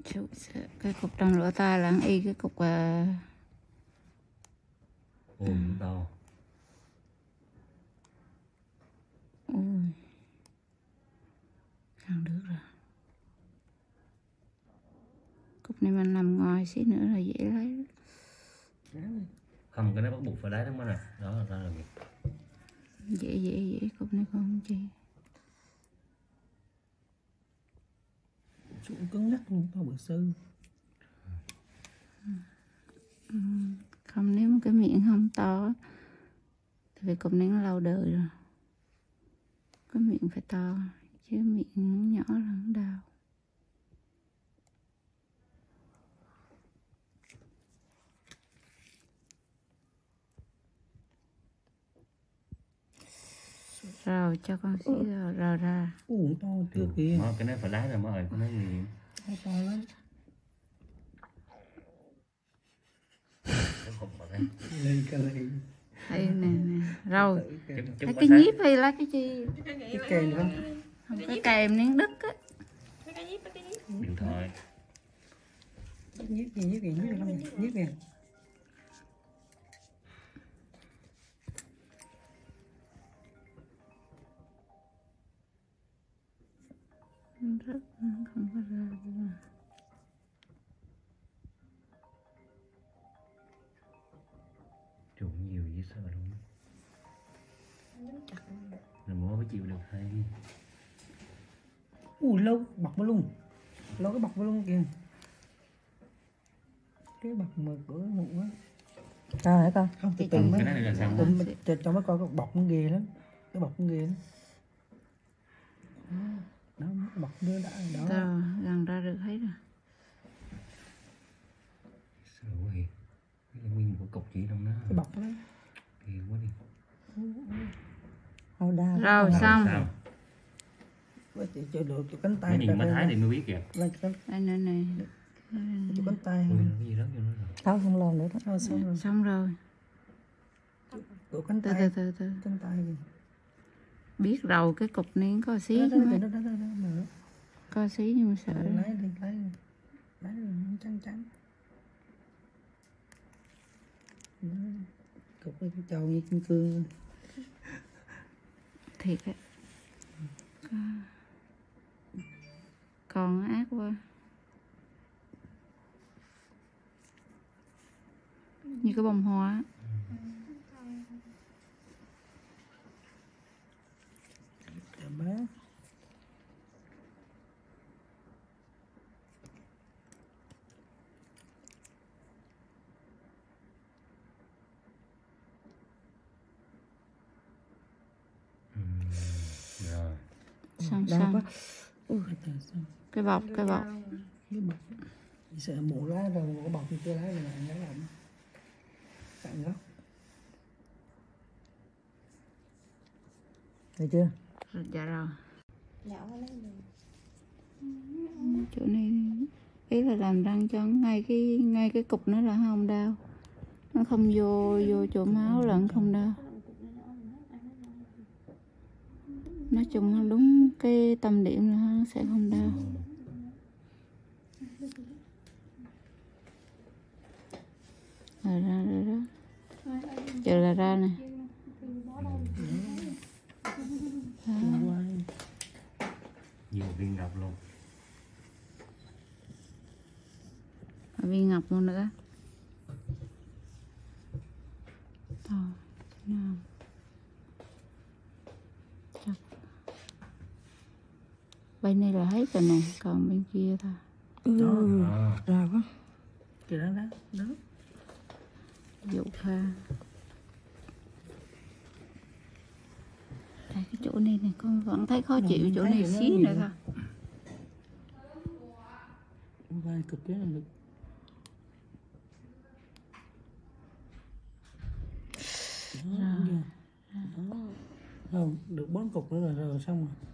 Chịu sợ. cái cục trong lỗ tai là y cái cục à, ồ cũng to ui không được rồi cục này mình nằm ngoài xí nữa là dễ lấy không cái đó bắt buộc phải đáy lắm nè đó là ra là nghiệp dễ dễ dễ cục này không chi Trụ cứng nhắc không có bữa sư không nếu mà cái miệng không to á, thì vì cục này nó lâu đời rồi cái miệng phải to chứ miệng nhỏ là không đau rồi cho con xí rồi, rồi ra Ủ to chưa kìa Đó, cái này phải đáy rồi mới ơi cái này nguy hiểm To to lắm Nó không vào đây Lên cái này đây nè nè rồi Tự Chấm- chấm lấy bánh cái đáy. nhíp hay lấy cái chi Cái kèn nữa không cái kèm miếng đứt á điện thoại Nhíp gì nhíp gì nhíp gì lắm Nhíp gì rất không có ra được. trụng nhiều dễ sợ luôn là mua mới chịu được hay Ui lâu bọc vào luôn Lâu cái bọc vào luôn kìa Cái bọc mà cửa ngủ á Sao hả con? Không từ từ cái mới này là sao Tụi mình cho, cho mấy con cái bọc nó ghê lắm Cái bọc nó ghê lắm Đó, cái bọc đưa đã đó rồi gần ra được hết rồi sợ quá hiền cái là nguyên một cái cục chỉ trong đó Cái bọc đó kỳ quá đi Hầu đa rồi Làm xong sao Với chịu chịu được chịu cánh tay mới nhìn mới thái thì mới biết kìa Lên cái đây nữa này chịu cánh tay Ui, cái gì đó vô nó rồi Tao không làm nữa đó Thôi xong rồi xong rồi Chịu cánh từ tay từ từ từ Cánh tay kìa biết rồi cái cục này có xí Đó, đó, nhưng đó, mà đó, đó, đó, mở. có xí nhưng mà sợ lấy đi lấy đi lấy đi nó trắng trắng Đó. cục cái trâu như kim cương thiệt á Có- còn ác quá như cái bông hoa á. Chà bá rồi xong đau xong quá ui trời sao cái bọc cái bọc cái bọc Chỉ sợ mũ lá rồi một cái bọc thì chưa lấy này lấy làm cạnh góc thấy chưa rồi dạ rồi chỗ này ý là làm răng cho ngay cái ngay cái cục nó là không đau nó không vô vô chỗ máu lẫn không đau nói chung là đúng cái tâm điểm là nó sẽ không đau rồi ra rồi đó chờ là ra nè qua nhiều viên ngọc luôn Và viên ngọc luôn nữa Thôi, nào. Chắc. Bên này là hết rồi nè Còn bên kia thôi ừ. Đó. ra quá kìa đó đó đó Dụ pha Đây, cái chỗ này nè con vẫn thấy khó chịu chỗ thấy này chỗ nó xí nhiều. nữa thôi vai cực cái là được đó, đúng chưa? đó. không được bốn cục nữa là rồi xong rồi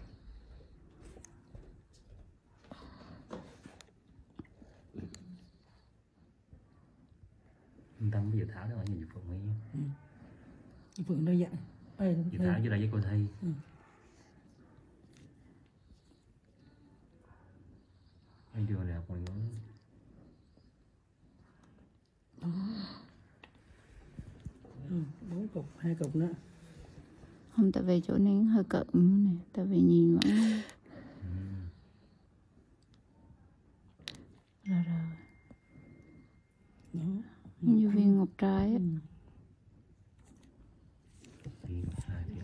yên tâm bây giờ thảo đó ở nhìn phụng ấy phượng đâu dặn Ê, chị thảo vô đây với cô thi Ừ. Ê, mấy đường đẹp còn nó Ừ, bốn cục hai cục nữa không tại vì chỗ này nó hơi cận nè tại vì nhìn vẫn rồi rồi đó như viên ngọc trai á ừ. thì sai thì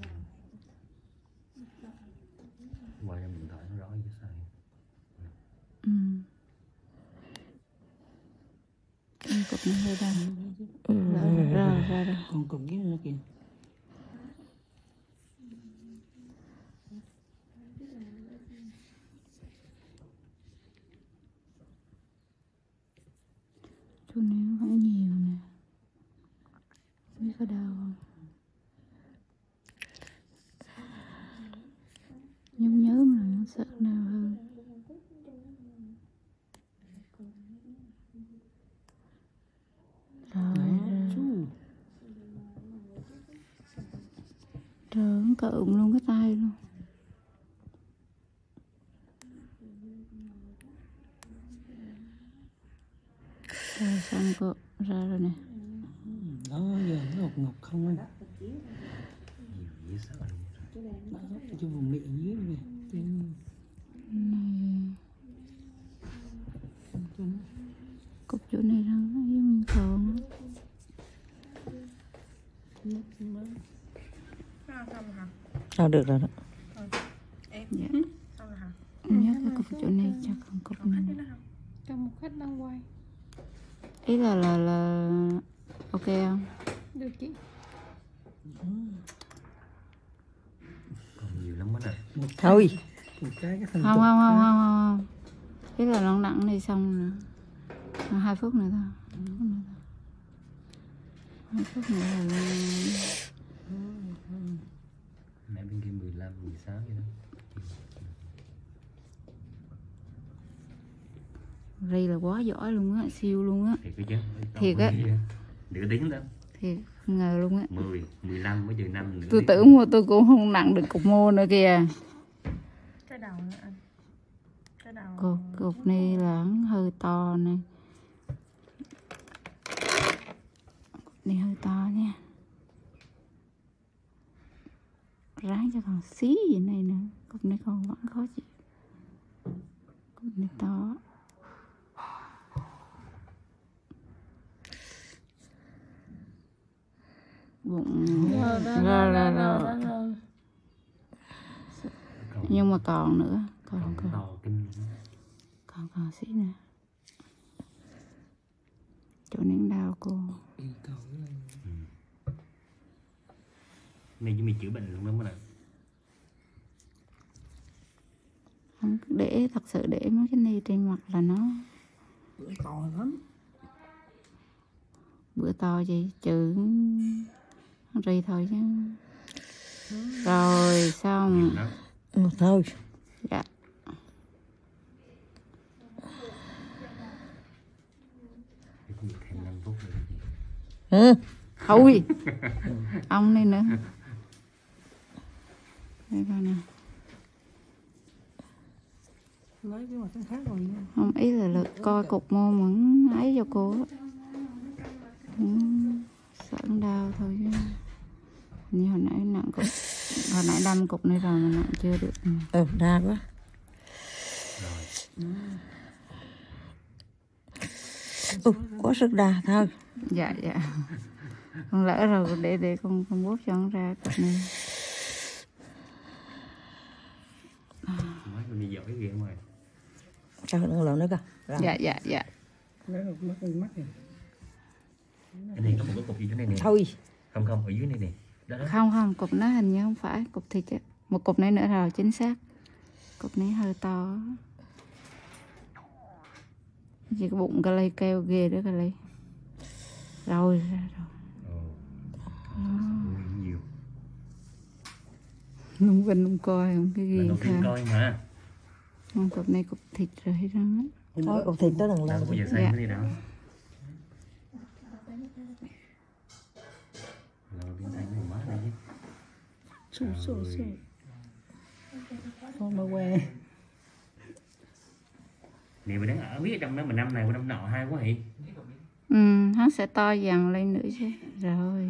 qua trong điện thoại nó rõ chứ sai ừ. Cái cục này hơi đau rồi rồi rồi rồi còn cục dưới nữa kìa chỗ này nó vẫn nhiều nè biết có đau không nhấm nhớm rồi nó sợ đau hơn rồi rồi Chú. trời nó cợm luôn cái tay luôn rồi xong cậu ra rồi nè đó giờ nó ngọc ngọc không anh nhiều dễ sợ luôn đó cho vùng miệng dưới này trên này trên cục chỗ này nó giống như còn á. trên má Ờ được rồi đó. dạ xong rồi hả nhớ cái cục chỗ này chắc còn cục này nè. cho một khách đang quay ý là là là ok không được chị còn nhiều lắm quá nè một Thôi. một cái cái thành không cục không không á. không không không ý là nó nặng đi xong nữa Còn hai phút nữa thôi hai phút nữa là lên. mẹ bên kia 15 16 vậy đó Ri là quá giỏi luôn á siêu luôn á thì cái chứ Thiệt á. nửa tiếng đó thì không ngờ luôn á 10 15 mới giờ 5 nữa tôi tưởng mà tôi cũng không nặng được cục mô nữa kìa cái đầu nữa anh cái đầu cục cục này là nó hơi to này cục này hơi to nha ráng cho còn xí vậy này nữa cục này còn vẫn khó chịu cục này to bụng Rồi, rồi, rồi rồi, rồi rồi, rồi rồi. còn nhưng mà còn nữa còn còn còn to kinh còn còn xí nữa chỗ nén đau cô Ừ, cầu cái này. này như mình chữa bệnh luôn đó mà nè không để thật sự để mấy cái này trên mặt là nó bữa to lắm bữa to gì chữ ri thôi chứ rồi xong nhiều lắm Ừ, thôi. dạ Thì cũng được thêm 5 phút nữa chị Ừ. thôi ông này nữa đây coi nè lấy cái mặt cái khác rồi nha không ý là lực coi cục môn vẫn ấy cho cô á Ừ, sợ nó đau thôi chứ như hồi nãy nặng cục hồi nãy đâm cục này rồi mà nặng chưa được ừ. Ừ, đa quá. rồi Ừ, có sức đa thôi. dạ dạ con lỡ rồi để để con con bút cho nó ra cục này nói mình đi giỏi ghê ngoài Cho nữa lần nữa coi. Rồi. dạ dạ dạ lấy một mắt con mắt này cái này có một cái cục gì chỗ này nè Thôi. không không ở dưới này nè đó đó không không cục nó hình như không phải cục thịt á một cục này nữa rồi chính xác cục này hơi to chỉ cái bụng cái ly keo ghê đó cái ly rồi ra rồi Ồ. Ui, nhiều lung vinh lung coi không cái lần gì đầu tiên không coi mà không cục này cục thịt rồi hết trơn á Thôi, cục thịt đó lần đâu lần. có bao giờ xây Dạ. cái này đâu lần đầu tiên xây cái này má này chứ sụ sụ sụ Ôi. con mà que nếu mình đang ở biết trong đó mình năm này qua năm nọ hay quá vậy ừ hắn sẽ to dần lên nữa chứ rồi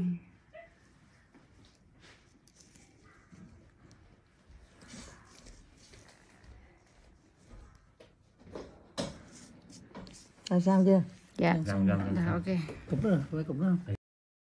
Rồi sao chưa? dạ Gần, gần, gần. Dạ, ok cục đó rồi phải cục đó không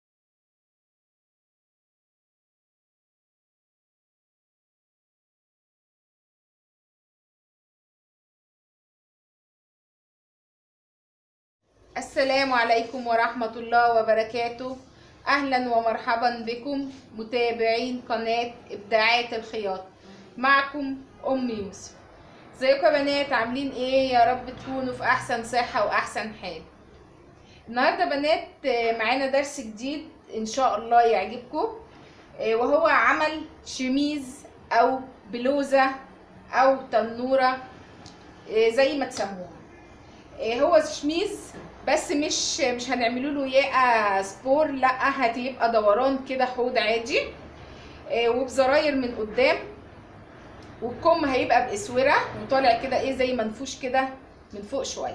السلام عليكم ورحمة الله وبركاته أهلا ومرحبا بكم متابعين قناة إبداعات الخياط معكم أم يوسف ازيكم يا بنات عاملين ايه يا رب تكونوا في أحسن صحة وأحسن حال النهاردة بنات آه، معانا درس جديد إن شاء الله يعجبكم آه، وهو عمل شميز أو بلوزة أو تنورة آه، زي ما تسموها آه، هو شميز بس مش مش هنعمله له ياقه سبور لا هتبقى دوران كده حوض عادي آه، وبزراير من قدام والكم هيبقى باسوره وطالع كده ايه زي منفوش كده من فوق شويه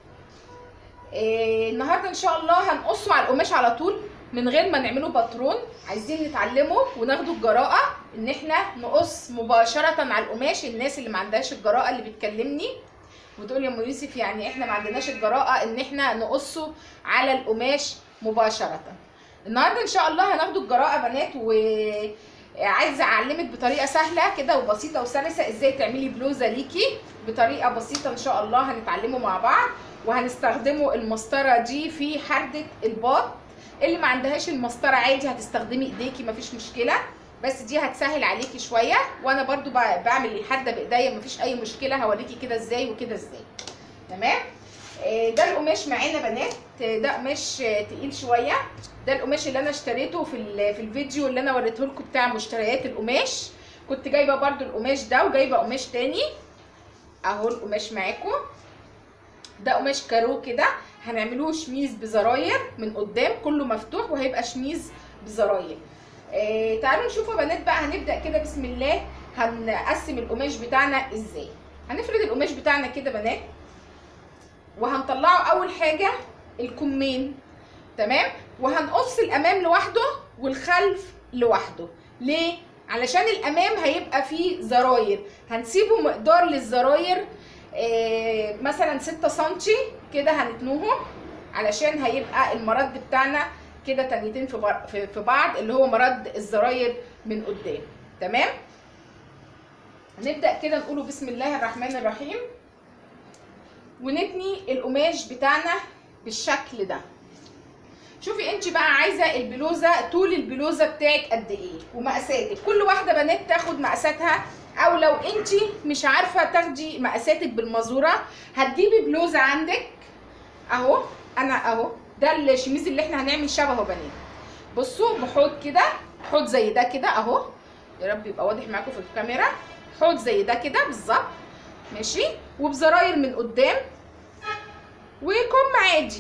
آه، النهارده ان شاء الله هنقصه على القماش على طول من غير ما نعمله باترون عايزين نتعلمه وناخده الجراءه ان احنا نقص مباشره على القماش الناس اللي ما عندهاش الجراءه اللي بتكلمني وتقول يا ام يوسف يعني احنا ما عندناش الجراءه ان احنا نقصه على القماش مباشره النهارده ان شاء الله هناخده الجراءه بنات وعايزه اعلمك بطريقه سهله كده وبسيطه وسلسه ازاي تعملي بلوزه ليكي بطريقه بسيطه ان شاء الله هنتعلمه مع بعض وهنستخدمه المسطره دي في حرده الباط اللي ما عندهاش المسطره عادي هتستخدمي ايديكي مفيش مشكله بس دي هتسهل عليكي شويه وانا برضو ب- بعمل الحده بايديا مفيش اي مشكله هوريكي كده ازاي وكده ازاي تمام آه، ده القماش معانا بنات آه، ده قماش آه، تقيل شويه ده القماش اللي انا اشتريته في ال- في الفيديو اللي انا وريته لكم بتاع مشتريات القماش كنت جايبه برضو القماش ده وجايبه قماش تاني اهو القماش معاكم ده قماش كارو كده هنعملوه شميز بزراير من قدام كله مفتوح وهيبقى شميز بزراير آه تعالوا نشوف يا بنات بقى هنبدا كده بسم الله هنقسم القماش بتاعنا ازاي هنفرد القماش بتاعنا كده بنات وهنطلعه اول حاجه الكمين تمام وهنقص الامام لوحده والخلف لوحده ليه علشان الامام هيبقى فيه زراير هنسيبه مقدار للزراير آه مثلا 6 سنتي كده هنتنوهم علشان هيبقى المرد بتاعنا كده تانيتين في بر- في في بعض اللي هو مرد الزراير من قدام تمام هنبدا كده نقوله بسم الله الرحمن الرحيم ونتني القماش بتاعنا بالشكل ده شوفي انت بقى عايزه البلوزه طول البلوزه بتاعك قد ايه ومقاساتك كل واحده بنات تاخد مقاساتها او لو انت مش عارفه تاخدي مقاساتك بالمزوره هتجيبي بلوزه عندك اهو انا اهو ده الشميز اللي احنا هنعمل شبهه بنات بصوا بحوض كده حوض زي ده كده اهو يا رب يبقى واضح معاكم في الكاميرا حوض زي ده كده بالظبط ماشي وبزراير من قدام وكم عادي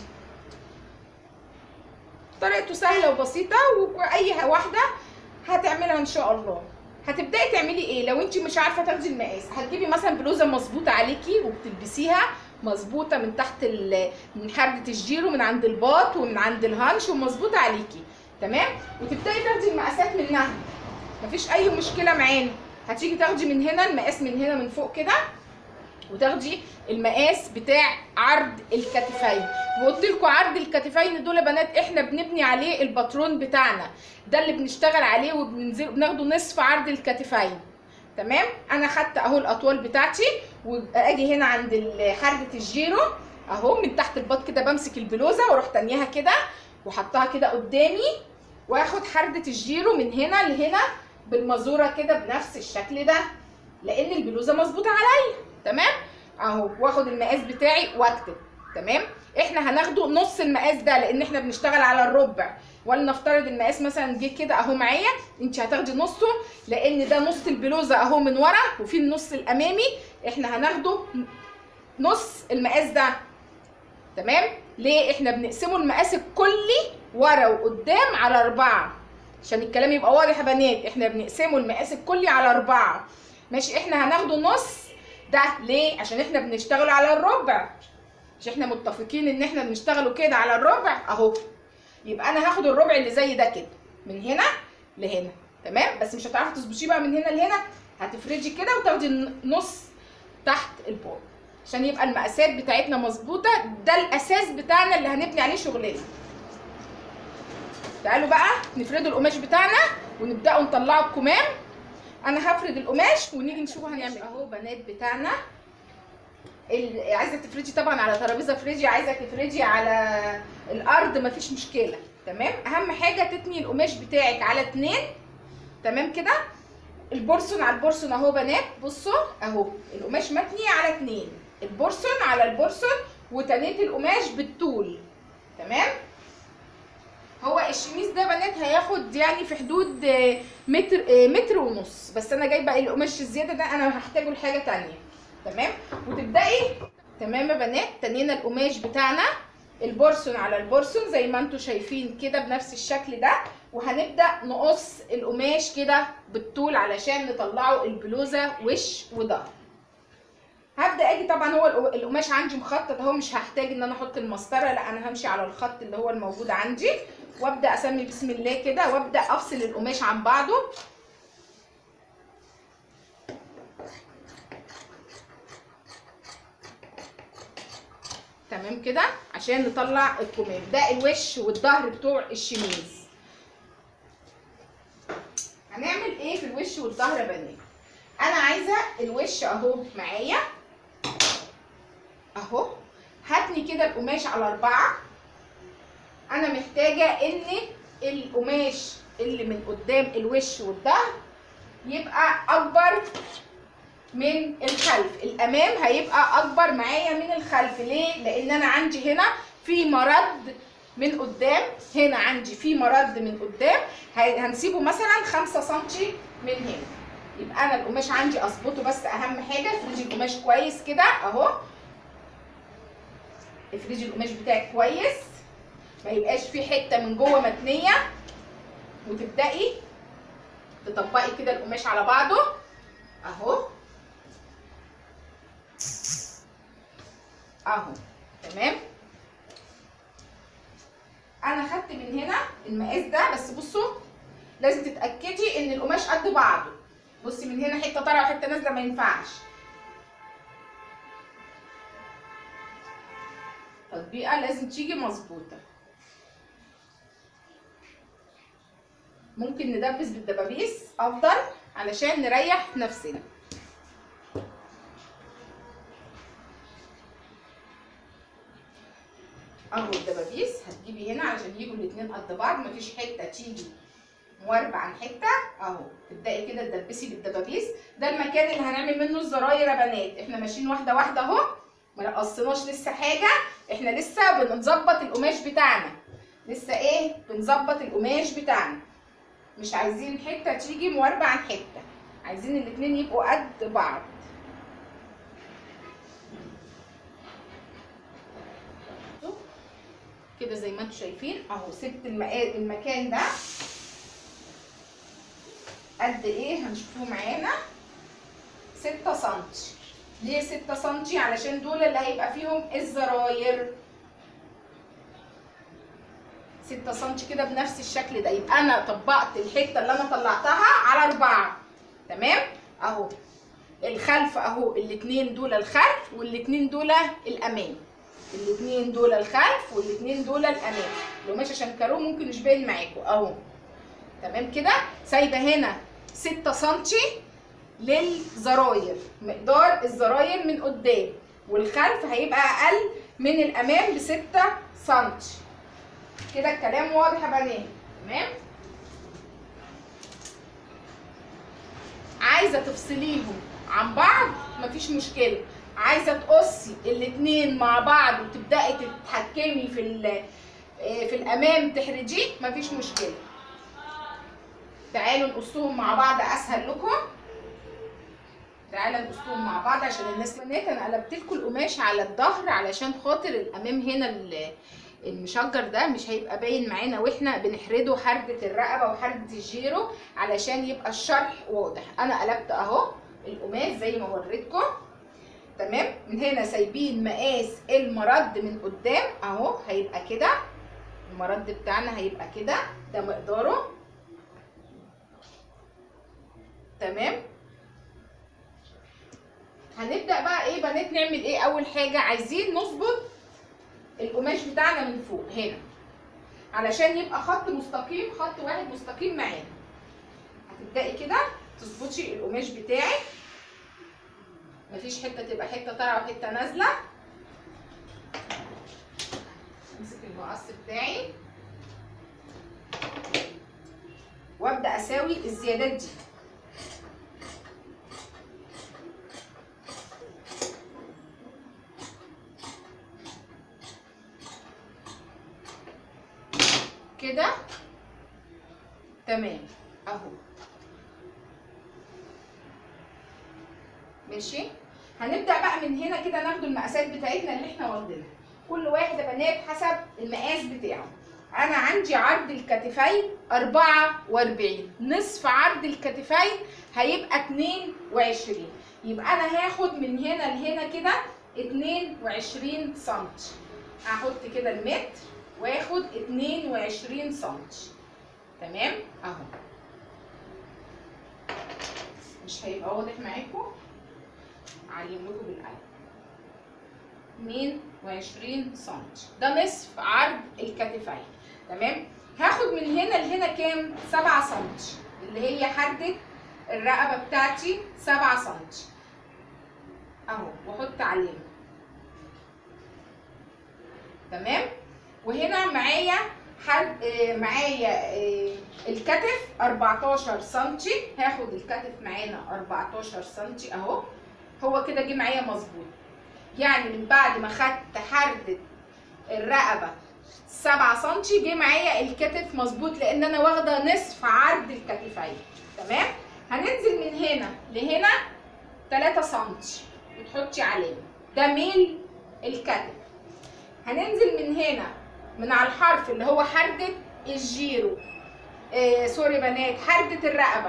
طريقته سهله وبسيطه واي واحده هتعملها ان شاء الله هتبداي تعملي ايه لو انت مش عارفه تاخدي المقاس هتجيبي مثلا بلوزه مظبوطه عليكي وبتلبسيها مظبوطه من تحت ال... من حرده الجيرو من عند الباط ومن عند الهانش ومظبوطه عليكي تمام وتبداي تاخدي المقاسات منها مفيش اي مشكله معانا هتيجي تاخدي من هنا المقاس من هنا من فوق كده وتاخدي المقاس بتاع عرض الكتفين وقلت لكم عرض الكتفين دول يا بنات احنا بنبني عليه الباترون بتاعنا ده اللي بنشتغل عليه وبننزل بناخده نصف عرض الكتفين تمام انا خدت اهو الاطوال بتاعتي واجي هنا عند ال- حرده الجيرو اهو من تحت الباط كده بمسك البلوزه واروح تانيها كده وحطها كده قدامي واخد حرده الجيرو من هنا لهنا بالمزوره كده بنفس الشكل ده لان البلوزه مظبوطه عليا تمام اهو واخد المقاس بتاعي واكتب تمام احنا هناخده نص المقاس ده لان احنا بنشتغل على الربع ولنفترض المقاس مثلا جه كده اهو معايا انت هتاخدي نصه لان ده نص البلوزه اهو من ورا وفي النص الامامي احنا هناخده نص المقاس ده تمام ليه احنا بنقسمه المقاس الكلي ورا وقدام على اربعه عشان الكلام يبقى واضح يا بنات احنا بنقسمه المقاس الكلي على اربعه ماشي احنا هناخده نص ده ليه عشان احنا بنشتغل على الربع مش احنا متفقين ان احنا بنشتغلوا كده على الربع اهو يبقى انا هاخد الربع اللي زي ده كده من هنا لهنا تمام بس مش هتعرفي تظبطيه بقى من هنا لهنا هتفرجي كده وتاخدي النص تحت البول عشان يبقى المقاسات بتاعتنا مظبوطه ده الاساس بتاعنا اللي هنبني عليه شغلنا تعالوا بقى نفردوا القماش بتاعنا ونبداوا نطلعوا الكمام انا هفرد القماش ونيجي نشوف هنعمل اهو بنات بتاعنا ال- عايزه تفرجي طبعا على ترابيزه فريجي عايزه تفرجي على الارض مفيش مشكله تمام اهم حاجه تتني القماش بتاعك على اتنين تمام كده البورسون على البورسون اهو بنات بصوا اهو القماش متني على اتنين البورسون على البورسون وتنيت القماش بالطول تمام هو الشميس ده بنات هياخد يعني في حدود آه، متر آه، متر ونص بس انا جايبه القماش الزياده ده انا هحتاجه لحاجه تانية تمام وتبداي تمام يا بنات تنينا القماش بتاعنا البورسون على البورسون زي ما انتم شايفين كده بنفس الشكل ده وهنبدا نقص القماش كده بالطول علشان نطلعه البلوزه وش وظهر هبدا اجي طبعا هو الق- القماش عندي مخطط اهو مش هحتاج ان انا احط المسطره لا انا همشي على الخط اللي هو الموجود عندي وابدا اسمي بسم الله كده وابدا افصل القماش عن بعضه تمام كده عشان نطلع الكمام ده الوش والظهر بتوع الشميز هنعمل ايه في الوش والظهر يا بنات انا عايزه الوش اهو معايا اهو هاتني كده القماش على اربعه انا محتاجه ان القماش اللي من قدام الوش والظهر يبقى اكبر من الخلف الامام هيبقى اكبر معايا من الخلف ليه لان انا عندي هنا في مرد من قدام هنا عندي في مرد من قدام هي- هنسيبه مثلا 5 سم من هنا يبقى انا القماش عندي اظبطه بس اهم حاجه افرجي القماش كويس كده اهو افرجي القماش بتاعك كويس ما يبقاش في حته من جوه متنيه وتبداي تطبقي كده القماش على بعضه اهو اهو تمام انا خدت من هنا المقاس ده بس بصوا لازم تتاكدي ان القماش قد بعضه بصي من هنا حته طالعه وحته نازله ما ينفعش تطبيقه لازم تيجي مظبوطه ممكن ندبس بالدبابيس افضل علشان نريح نفسنا اهو الدبابيس هتجيبي هنا علشان يجوا الاتنين قد بعض مفيش حته تيجي مواربة عن حته اهو تبداي كده تدبسي بالدبابيس ده المكان اللي هنعمل منه الزراير يا بنات احنا ماشيين واحده واحده اهو ما نقصناش لسه حاجه احنا لسه بنظبط القماش بتاعنا لسه ايه بنظبط القماش بتاعنا مش عايزين حته تيجي مواربة عن حته عايزين الاتنين يبقوا قد بعض كده زي ما انتم شايفين اهو سبت المقا- المكان ده قد ايه هنشوفوه معانا 6 سنتي ليه 6 سنتي علشان دول اللي هيبقى فيهم الزراير 6 سنتي كده بنفس الشكل ده يبقى انا طبقت الحته اللي انا طلعتها على اربعه تمام اهو الخلف اهو الاتنين دول الخلف والاتنين دول الامام الاتنين دول الخلف والاتنين دول الامام لو ماشي عشان كارو ممكن مش باين معاكم اهو تمام كده سايبه هنا 6 سنتي للزراير مقدار الزراير من قدام والخلف هيبقى اقل من الامام ب 6 سنتي كده الكلام واضح يا بنات تمام عايزه تفصليهم عن بعض مفيش مشكله عايزه تقصي الاتنين مع بعض وتبداي تتحكمي في ال- آه، في الامام تحرجيه مفيش مشكله تعالوا نقصهم مع بعض اسهل لكم تعالى نقصهم مع بعض عشان الناس بنات انا قلبت لكم القماش على الظهر علشان خاطر الامام هنا ال- المشجر ده مش هيبقى باين معانا واحنا بنحرده حردة الرقبة وحردة الجيرو علشان يبقى الشرح واضح انا قلبت اهو القماش زي ما وريتكم تمام من هنا سايبين مقاس المرد من قدام اهو هيبقى كده المرد بتاعنا هيبقى كده ده مقداره تمام هنبدا بقى ايه بنات نعمل ايه اول حاجه عايزين نظبط القماش بتاعنا من فوق هنا علشان يبقى خط مستقيم خط واحد مستقيم معانا هتبداي كده تظبطي القماش بتاعك مفيش حته تبقى حته طالعه وحته نازله امسك المقص بتاعي وابدا اساوي الزيادات دي كده تمام اهو ماشي هنبدا بقى من هنا كده ناخد المقاسات بتاعتنا اللي احنا واخدينها كل واحد يا بنات حسب المقاس بتاعه انا عندي عرض الكتفين 44 نصف عرض الكتفين هيبقى 22 يبقى انا هاخد من هنا لهنا كده 22 سم هحط كده المتر واخد 22 سم تمام اهو مش هيبقى واضح معاكم اعلم لكم بالقلم 22 سم ده نصف عرض الكتفين تمام هاخد من هنا لهنا كام 7 سم اللي هي حدة الرقبة بتاعتي 7 سم اهو واحط علامة تمام وهنا معايا حد آه، معايا آه، الكتف 14 سم هاخد الكتف معانا 14 سم اهو هو كده جه معايا مظبوط يعني من بعد ما خدت حردة الرقبة 7 سم جه معايا الكتف مظبوط لان انا واخده نصف عرض الكتفين تمام هننزل من هنا لهنا 3 سم وتحطي علامه ده ميل الكتف هننزل من هنا من على الحرف اللي هو حردة الجيرو آه سوري بنات حردة الرقبة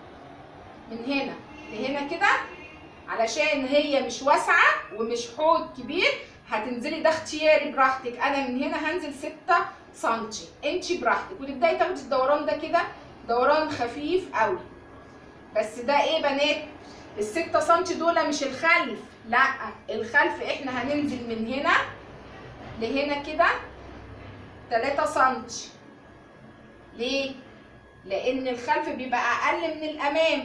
من هنا لهنا كده علشان هي مش واسعة ومش حوض كبير هتنزلي ده اختياري براحتك انا من هنا هنزل 6 سنتي انتي براحتك وتبداي تاخدي الدوران ده كده دوران خفيف قوي بس ده ايه بنات الستة سنتي دول مش الخلف لا الخلف احنا هننزل من هنا لهنا كده 3 سنتي ليه لان الخلف بيبقى اقل من الامام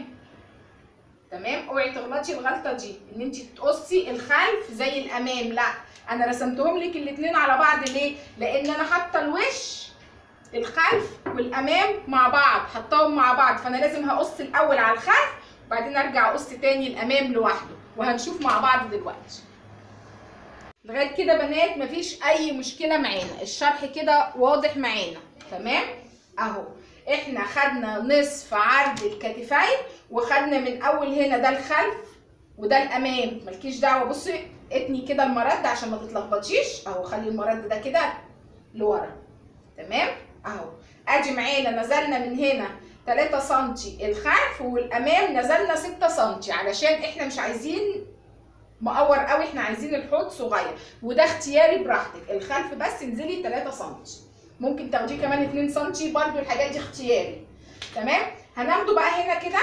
تمام اوعي تغلطي الغلطه دي ان انت تقصي الخلف زي الامام لا انا رسمتهم لك الاثنين على بعض ليه لان انا حاطه الوش الخلف والامام مع بعض حطاهم مع بعض فانا لازم هقص الاول على الخلف وبعدين ارجع اقص تاني الامام لوحده وهنشوف مع بعض دلوقتي لغايه كده بنات مفيش اي مشكله معانا الشرح كده واضح معانا تمام اهو احنا خدنا نصف عرض الكتفين وخدنا من اول هنا ده الخلف وده الامام مالكيش دعوه بصي اتني كده المرد عشان ما تتلخبطيش اهو خلي المرد ده كده لورا تمام اهو ادي معانا نزلنا من هنا 3 سم الخلف والامام نزلنا 6 سم علشان احنا مش عايزين مقور قوي احنا عايزين الحوض صغير وده اختياري براحتك الخلف بس انزلي 3 سم ممكن تاخديه كمان 2 سم برده الحاجات دي اختياري تمام هناخده بقى هنا كده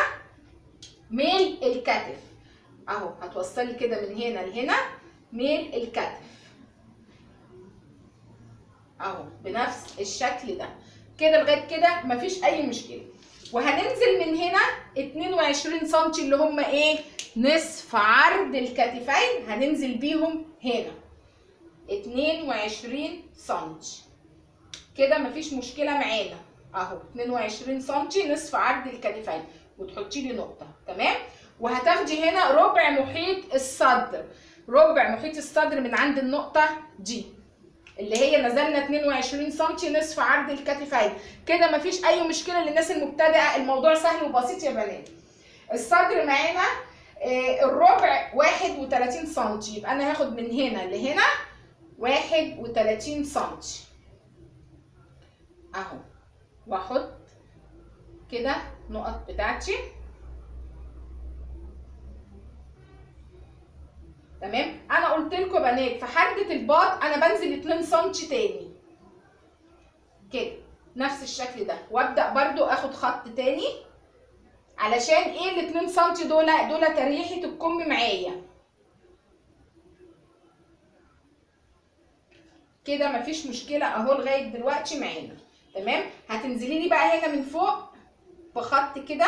ميل الكتف اهو هتوصلي كده من هنا لهنا ميل الكتف اهو بنفس الشكل ده كده لغايه كده مفيش اي مشكله وهننزل من هنا 22 سم اللي هم ايه نصف عرض الكتفين هننزل بيهم هنا 22 سم كده مفيش مشكله معانا اهو 22 سم نصف عرض الكتفين وتحطي لي نقطه تمام وهتاخدي هنا ربع محيط الصدر ربع محيط الصدر من عند النقطه دي اللي هي نزلنا 22 سم نصف عرض الكتفين كده مفيش اي مشكله للناس المبتدئه الموضوع سهل وبسيط يا بنات الصدر معانا آه، الربع 31 سم يبقى انا هاخد من هنا لهنا 31 سم اهو واحط كده نقط بتاعتي تمام انا قلت لكم يا بنات في حردة الباط انا بنزل 2 سم تاني كده نفس الشكل ده وابدا برضو اخد خط تاني علشان ايه ال 2 سم دول دول تريحه الكم معايا كده مفيش مشكله اهو لغايه دلوقتي معانا تمام هتنزلي لي بقى هنا من فوق بخط كده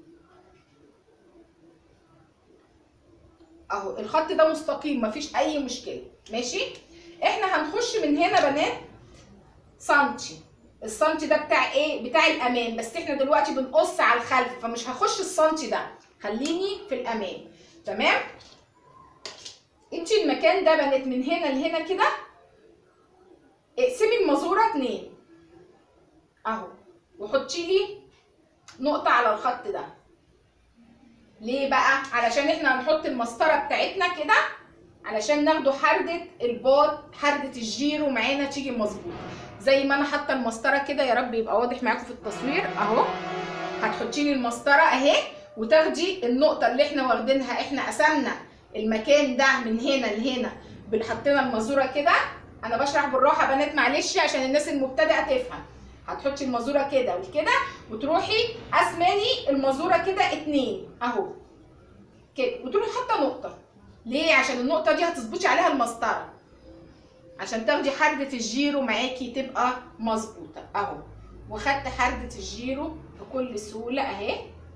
اهو الخط ده مستقيم مفيش اي مشكله ماشي احنا هنخش من هنا بنات سنتي السنتي ده بتاع ايه بتاع الامام بس احنا دلوقتي بنقص على الخلف فمش هخش السنتي ده خليني في الامام تمام انت المكان ده بنات من هنا لهنا كده اقسمي المزوره اتنين اهو وحطي لي نقطه على الخط ده ليه بقى علشان احنا هنحط المسطره بتاعتنا كده علشان ناخدوا حردة الباط حردة الجيرو معانا تيجي مظبوط زي ما انا حاطه المسطره كده يا رب يبقى واضح معاكم في التصوير اهو هتحطي لي المسطره اهي وتاخدي النقطه اللي احنا واخدينها احنا قسمنا المكان ده من هنا لهنا حطينا المزوره كده انا بشرح بالراحه بنات معلش عشان الناس المبتدئه تفهم هتحطي المزوره كده وكده وتروحي اسماني المزوره كده اتنين اهو كده وتروحي حاطه نقطه ليه عشان النقطه دي هتظبطي عليها المسطره عشان تاخدي حردة الجيرو معاكي تبقى مظبوطه اهو وخدت حردة الجيرو بكل سهوله اهي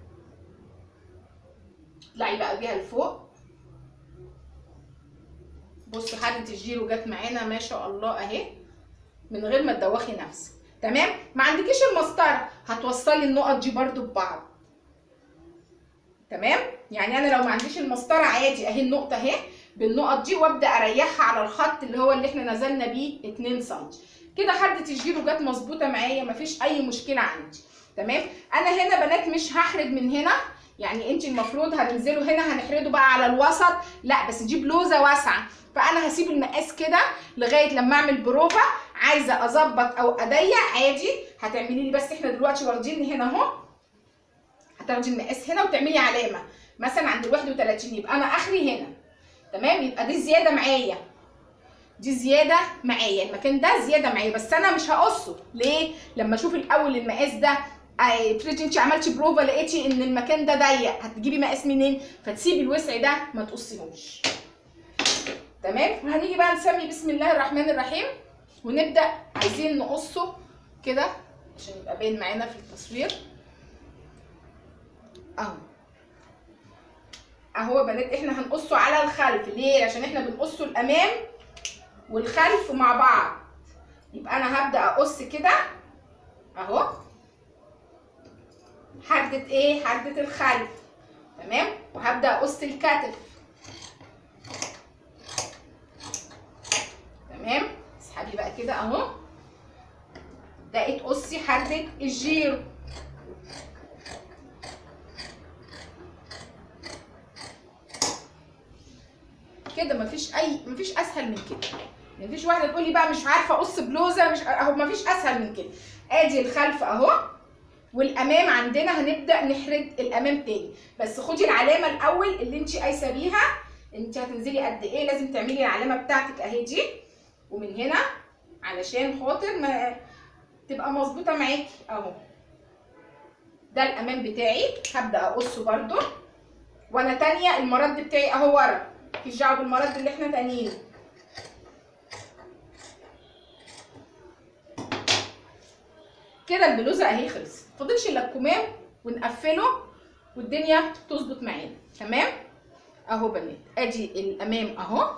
اطلعي بقى بيها لفوق بصوا حردة الجيرو جت معانا ما شاء الله اهي من غير ما تدوخي نفسك تمام ما عندكيش المسطره هتوصلي النقط دي برده ببعض تمام يعني انا لو ما عنديش المسطره عادي اهي النقطه اهي بالنقط دي وابدا اريحها على الخط اللي هو اللي احنا نزلنا بيه 2 سم كده حده الجيرو جت مظبوطه معايا مفيش اي مشكله عندي تمام انا هنا بنات مش هحرد من هنا يعني انت المفروض هننزله هنا هنحرده بقى على الوسط لا بس دي بلوزه واسعه فانا هسيب المقاس كده لغايه لما اعمل بروفه عايزه اظبط او اضيق عادي هتعملي لي بس احنا دلوقتي واخدين هنا اهو هتاخدي المقاس هنا وتعملي علامه مثلا عند ال 31 يبقى انا اخري هنا تمام يبقى دي زياده معايا دي زياده معايا المكان ده زياده معايا بس انا مش هقصه ليه لما اشوف الاول المقاس ده افرضي انت عملتي بروفا لقيتي ان المكان ده ضيق هتجيبي مقاس منين فتسيبي الوسع ده ما تقصيهوش تمام وهنيجي بقى نسمي بسم الله الرحمن الرحيم ونبدا عايزين نقصه كده عشان يبقى باين معانا في التصوير اهو اهو يا بنات احنا هنقصه على الخلف ليه عشان احنا بنقصه الامام والخلف مع بعض يبقى انا هبدا اقص كده اهو حردة ايه حردة الخلف تمام وهبدا اقص الكتف تمام اسحبي بقى كده اهو بقيت قصي حردة الجيرو كده مفيش اي مفيش اسهل من كده مفيش واحده تقول لي بقى مش عارفه اقص بلوزه مش اهو مفيش اسهل من كده ادي الخلف اهو والامام عندنا هنبدا نحرد الامام تاني بس خدي العلامه الاول اللي انت قايسه بيها انت هتنزلي قد ايه لازم تعملي العلامه بتاعتك اهي دي ومن هنا علشان خاطر ما تبقى مظبوطه معاكي اهو ده الامام بتاعي هبدا اقصه برده وانا تانيه المرد بتاعي اهو ورا مفيش دعوه بالمرد اللي احنا تانيينه كده البلوزه اهي خلصت فاضلش الا الكمام ونقفله والدنيا تظبط معانا تمام اهو بنات ادي الامام اهو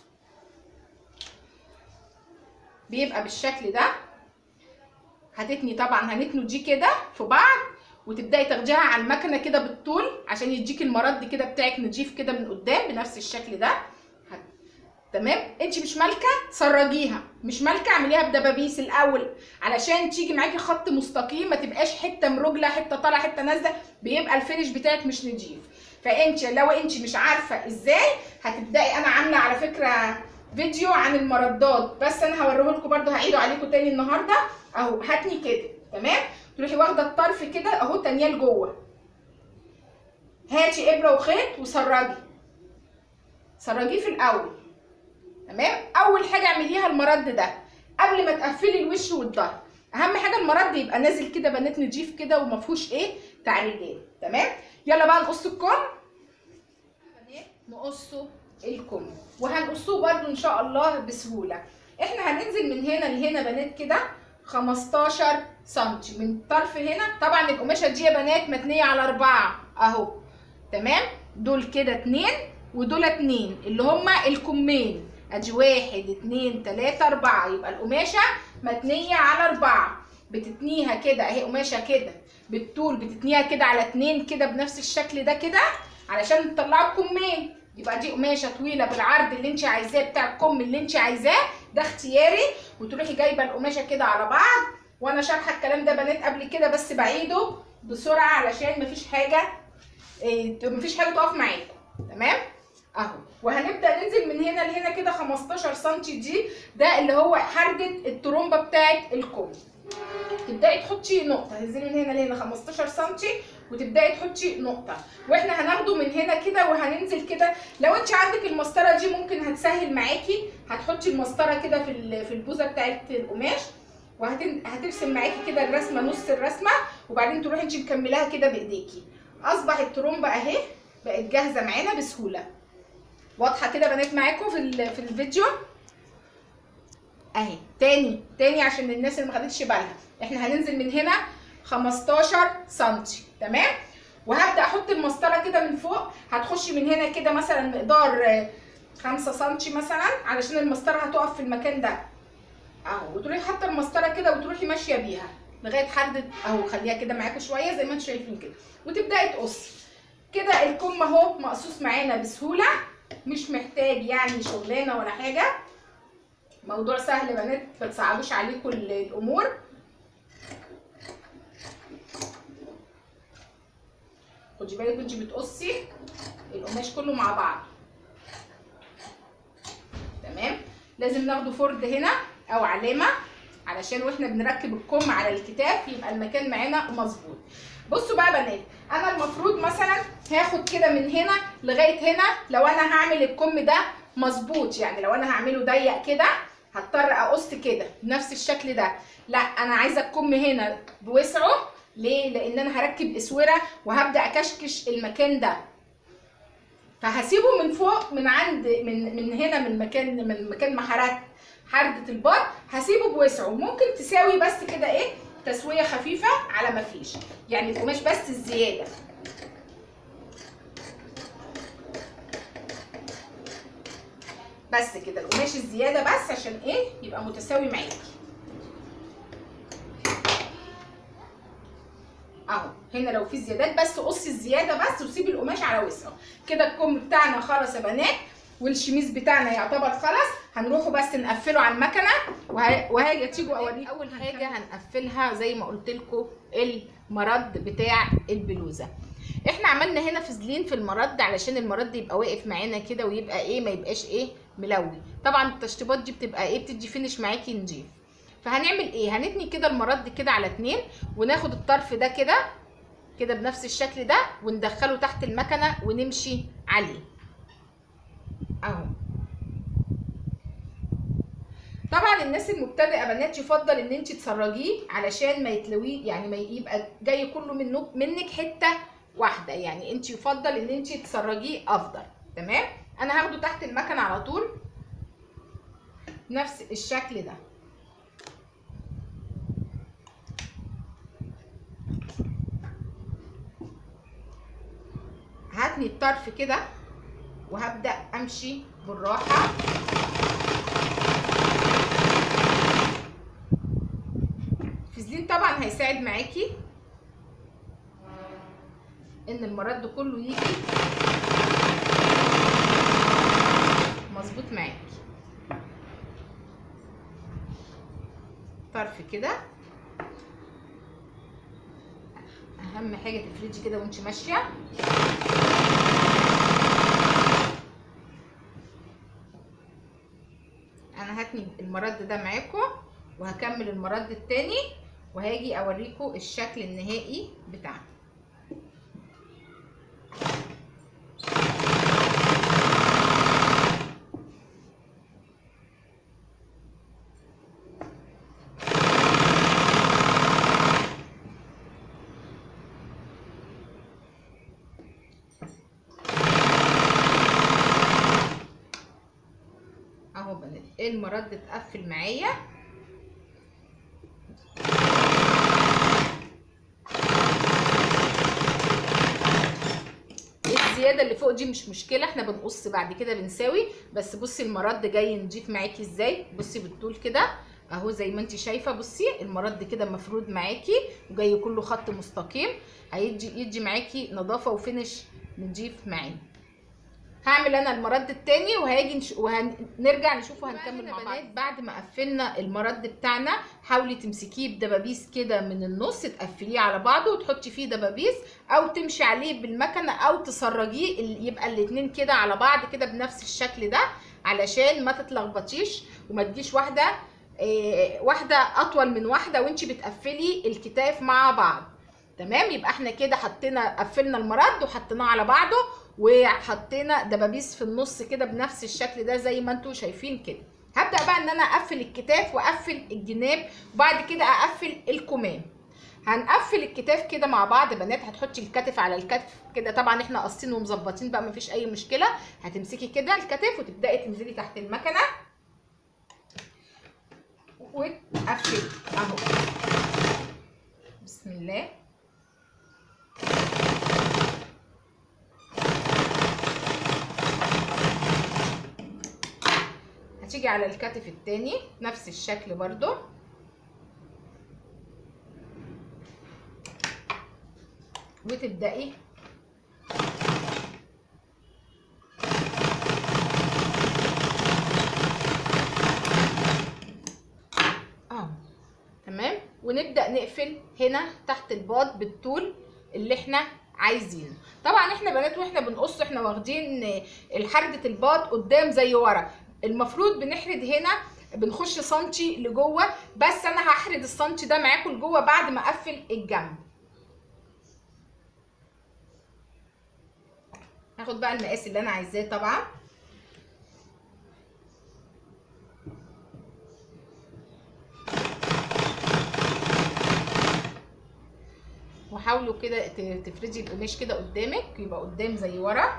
بيبقى بالشكل ده هتتني طبعا هنتنوا دي كده في بعض وتبداي تاخديها على المكنه كده بالطول عشان يديكي المرد كده بتاعك نضيف كده من قدام بنفس الشكل ده هت... تمام انت مش مالكه سرجيها مش مالكه اعمليها بدبابيس الاول علشان تيجي معاكي خط مستقيم ما تبقاش حته مرجله حته طالعه حته نازله بيبقى الفينش بتاعك مش نضيف فانت لو انت مش عارفه ازاي هتبداي انا عامله على فكره فيديو عن المردات بس انا هوريه لكم برده هعيده عليكم تاني النهارده اهو هاتني كده تمام تروحي واخده الطرف كده اهو تانيه لجوه هاتي ابره وخيط وسرجي سرجيه في الاول تمام اول حاجه اعمليها المرد ده قبل ما تقفلي الوش والظهر اهم حاجه المرد يبقى نازل كده بنات نضيف كده وما فيهوش ايه تعريجات تمام يلا بقى نقص الكم بنات نقصه الكم وهنقصه برده ان شاء الله بسهوله احنا هننزل من هنا لهنا بنات كده 15 سم من طرف هنا طبعا القماشه دي يا بنات متنيه على اربعه اهو تمام دول كده اتنين ودول اتنين اللي هما الكمين ادي واحد اتنين تلاته اربعه يبقى القماشه متنيه على اربعه بتتنيها كده اهي قماشه كده بالطول بتتنيها كده على اتنين كده بنفس الشكل ده كده علشان تطلعوا الكمين يبقى دي قماشه طويله بالعرض اللي انت عايزاه بتاع الكم اللي انت عايزاه ده اختياري وتروحي جايبه القماشه كده على بعض وانا شارحه الكلام ده بنات قبل كده بس بعيده بسرعه علشان مفيش حاجه إيه مفيش حاجه تقف معاكم تمام اهو وهنبدا ننزل من هنا لهنا كده 15 سم دي ده اللي هو حرجه الترومبه بتاعه الكم تبداي تحطي نقطه تنزلي من هنا لهنا 15 سم وتبداي تحطي نقطه واحنا هناخده من هنا كده وهننزل كده لو انت عندك المسطره دي ممكن هتسهل معاكي هتحطي المسطره كده في ال- في البوزه بتاعه القماش وهترسم معاكي كده الرسمه نص الرسمه وبعدين تروحي انت مكملاها كده بايديكي اصبح الترومبه اهي بقت جاهزه معانا بسهوله واضحه كده بنات معاكم في ال- في الفيديو اهي تاني تاني عشان الناس اللي ما خدتش بالها احنا هننزل من هنا 15 سم تمام وهبدا احط المسطره كده من فوق هتخشي من هنا كده مثلا مقدار آه، 5 سم مثلا علشان المسطره هتقف في المكان ده اهو وتروحي حاطه المسطره كده وتروحي ماشيه بيها لغايه حد اهو خليها كده معاكم شويه زي ما انتم شايفين كده وتبداي تقصي كده الكم اهو مقصوص معانا بسهوله مش محتاج يعني شغلانه ولا حاجه موضوع سهل يا بنات ما تصعبوش عليكم ال- الامور خدي بالك وانتي بتقصي القماش كله مع بعض تمام لازم ناخده فرد هنا او علامه علشان واحنا بنركب الكم على الكتاف يبقى المكان معانا مظبوط بصوا بقى يا بنات انا المفروض مثلا هاخد كده من هنا لغايه هنا لو انا هعمل الكم ده مظبوط يعني لو انا هعمله ضيق كده هضطر اقص كده بنفس الشكل ده لا انا عايزه الكم هنا بوسعه ليه لان انا هركب اسوره وهبدا اكشكش المكان ده فهسيبه من فوق من عند من من هنا من مكان من مكان ما حركت حردة البار هسيبه بوسعه ممكن تساوي بس كده ايه تسويه خفيفه على ما فيش يعني القماش بس الزياده بس كده القماش الزياده بس عشان ايه يبقى متساوي معاكي اهو هنا لو في زيادات بس قصي الزياده بس وسيبي القماش على وسعه كده الكم بتاعنا خلص يا بنات والشميز بتاعنا يعتبر خلص هنروحوا بس نقفله على المكنه وه- وهاجي تيجوا اوريكم اول حاجه هنقفلها زي ما قلت لكم المرد بتاع البلوزه احنا عملنا هنا فازلين في المرد علشان المرد يبقى واقف معانا كده ويبقى ايه ما يبقاش ايه ملوي طبعا التشطيبات دي بتبقى ايه بتدي فينش معاكي نضيف فهنعمل ايه هنتني كده المرد كده على اتنين وناخد الطرف ده كده كده بنفس الشكل ده وندخله تحت المكنه ونمشي عليه اهو طبعا الناس المبتدئه بنات يفضل ان انت تسرجيه علشان ما يتلويه يعني ما يبقى جاي كله منه منك حته واحده يعني انت يفضل ان انت تسرجيه افضل تمام انا هاخده تحت المكنه على طول نفس الشكل ده هاتني الطرف كده وهبدا امشي بالراحه فازلين طبعا هيساعد معاكي ان المرد كله يجي مظبوط معاكي طرف كده اهم حاجه تفردي كده وانت ماشيه انا هتني المرد ده معاكم وهكمل المرد التاني وهاجي اوريكم الشكل النهائي بتاعنا اهو بنات المرد اتقفل معايا الزياده اللي فوق دي مش مشكله احنا بنقص بعد كده بنساوي بس بصي المرد جاي نضيف معاكي ازاي بصي بالطول كده اهو زي ما انت شايفه بصي المرد كده مفرود معاكي وجاي كله خط مستقيم هيدي يدي معاكي نظافه وفينش نضيف معاه هعمل انا المرد التاني وهاجي نش... وهنرجع نشوفه هنكمل مع بعض بعد ما قفلنا المرد بتاعنا حاولي تمسكيه بدبابيس كده من النص تقفليه على بعضه وتحطي فيه دبابيس او تمشي عليه بالمكنه او تسرجيه ال- يبقى الاتنين كده على بعض كده بنفس الشكل ده علشان ما تتلخبطيش وما تجيش واحده إيه واحده اطول من واحده وانت بتقفلي الكتاف مع بعض تمام يبقى احنا كده حطينا قفلنا المرد وحطيناه على بعضه وحطينا دبابيس في النص كده بنفس الشكل ده زي ما انتم شايفين كده هبدا بقى ان انا اقفل الكتاف واقفل الجناب وبعد كده اقفل الكمام هنقفل الكتاف كده مع بعض بنات هتحطي الكتف على الكتف كده طبعا احنا قاصين ومظبطين بقى مفيش اي مشكله هتمسكي كده الكتف وتبداي تنزلي تحت المكنه وتقفلي اهو بسم الله هتيجي على الكتف التاني نفس الشكل برضو وتبدأي اه تمام ونبدأ نقفل هنا تحت الباط بالطول اللي احنا عايزينه طبعا احنا بنات واحنا بنقص احنا واخدين الحردة الباط قدام زي ورا المفروض بنحرد هنا بنخش سنتي لجوه بس انا هحرد السنتي ده معاكم لجوه بعد ما اقفل الجنب هاخد بقى المقاس اللي انا عايزاه طبعا وحاولوا كده ت- تفردي القماش كده قدامك يبقى قدام زي ورا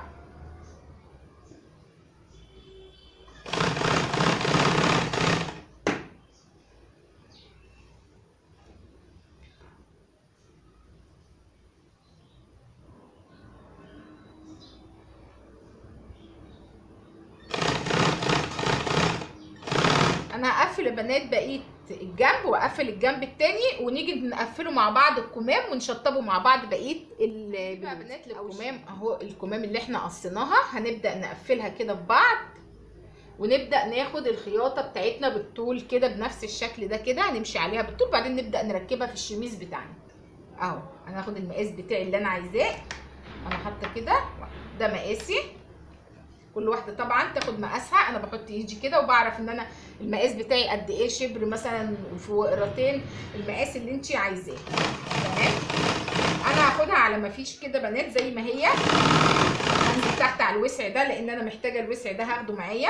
انا هقفل يا بنات بقيه الجنب واقفل الجنب التاني ونيجي نقفله مع بعض الكمام ونشطبه مع بعض بقيه ال بنات الكمام اهو الكمام اللي احنا قصيناها هنبدا نقفلها كده في بعض ونبدا ناخد الخياطه بتاعتنا بالطول كده بنفس الشكل ده كده هنمشي عليها بالطول بعدين نبدا نركبها في الشميز بتاعنا اهو انا هاخد المقاس بتاعي اللي انا عايزاه انا حاطه كده ده مقاسي كل واحده طبعا تاخد مقاسها انا بحط ايدي كده وبعرف ان انا المقاس بتاعي قد ايه شبر مثلا في وقرتين المقاس اللي انت عايزاه تمام انا هاخدها على ما فيش كده بنات زي ما هي هنزل تحت على الوسع ده لان انا محتاجه الوسع ده هاخده معايا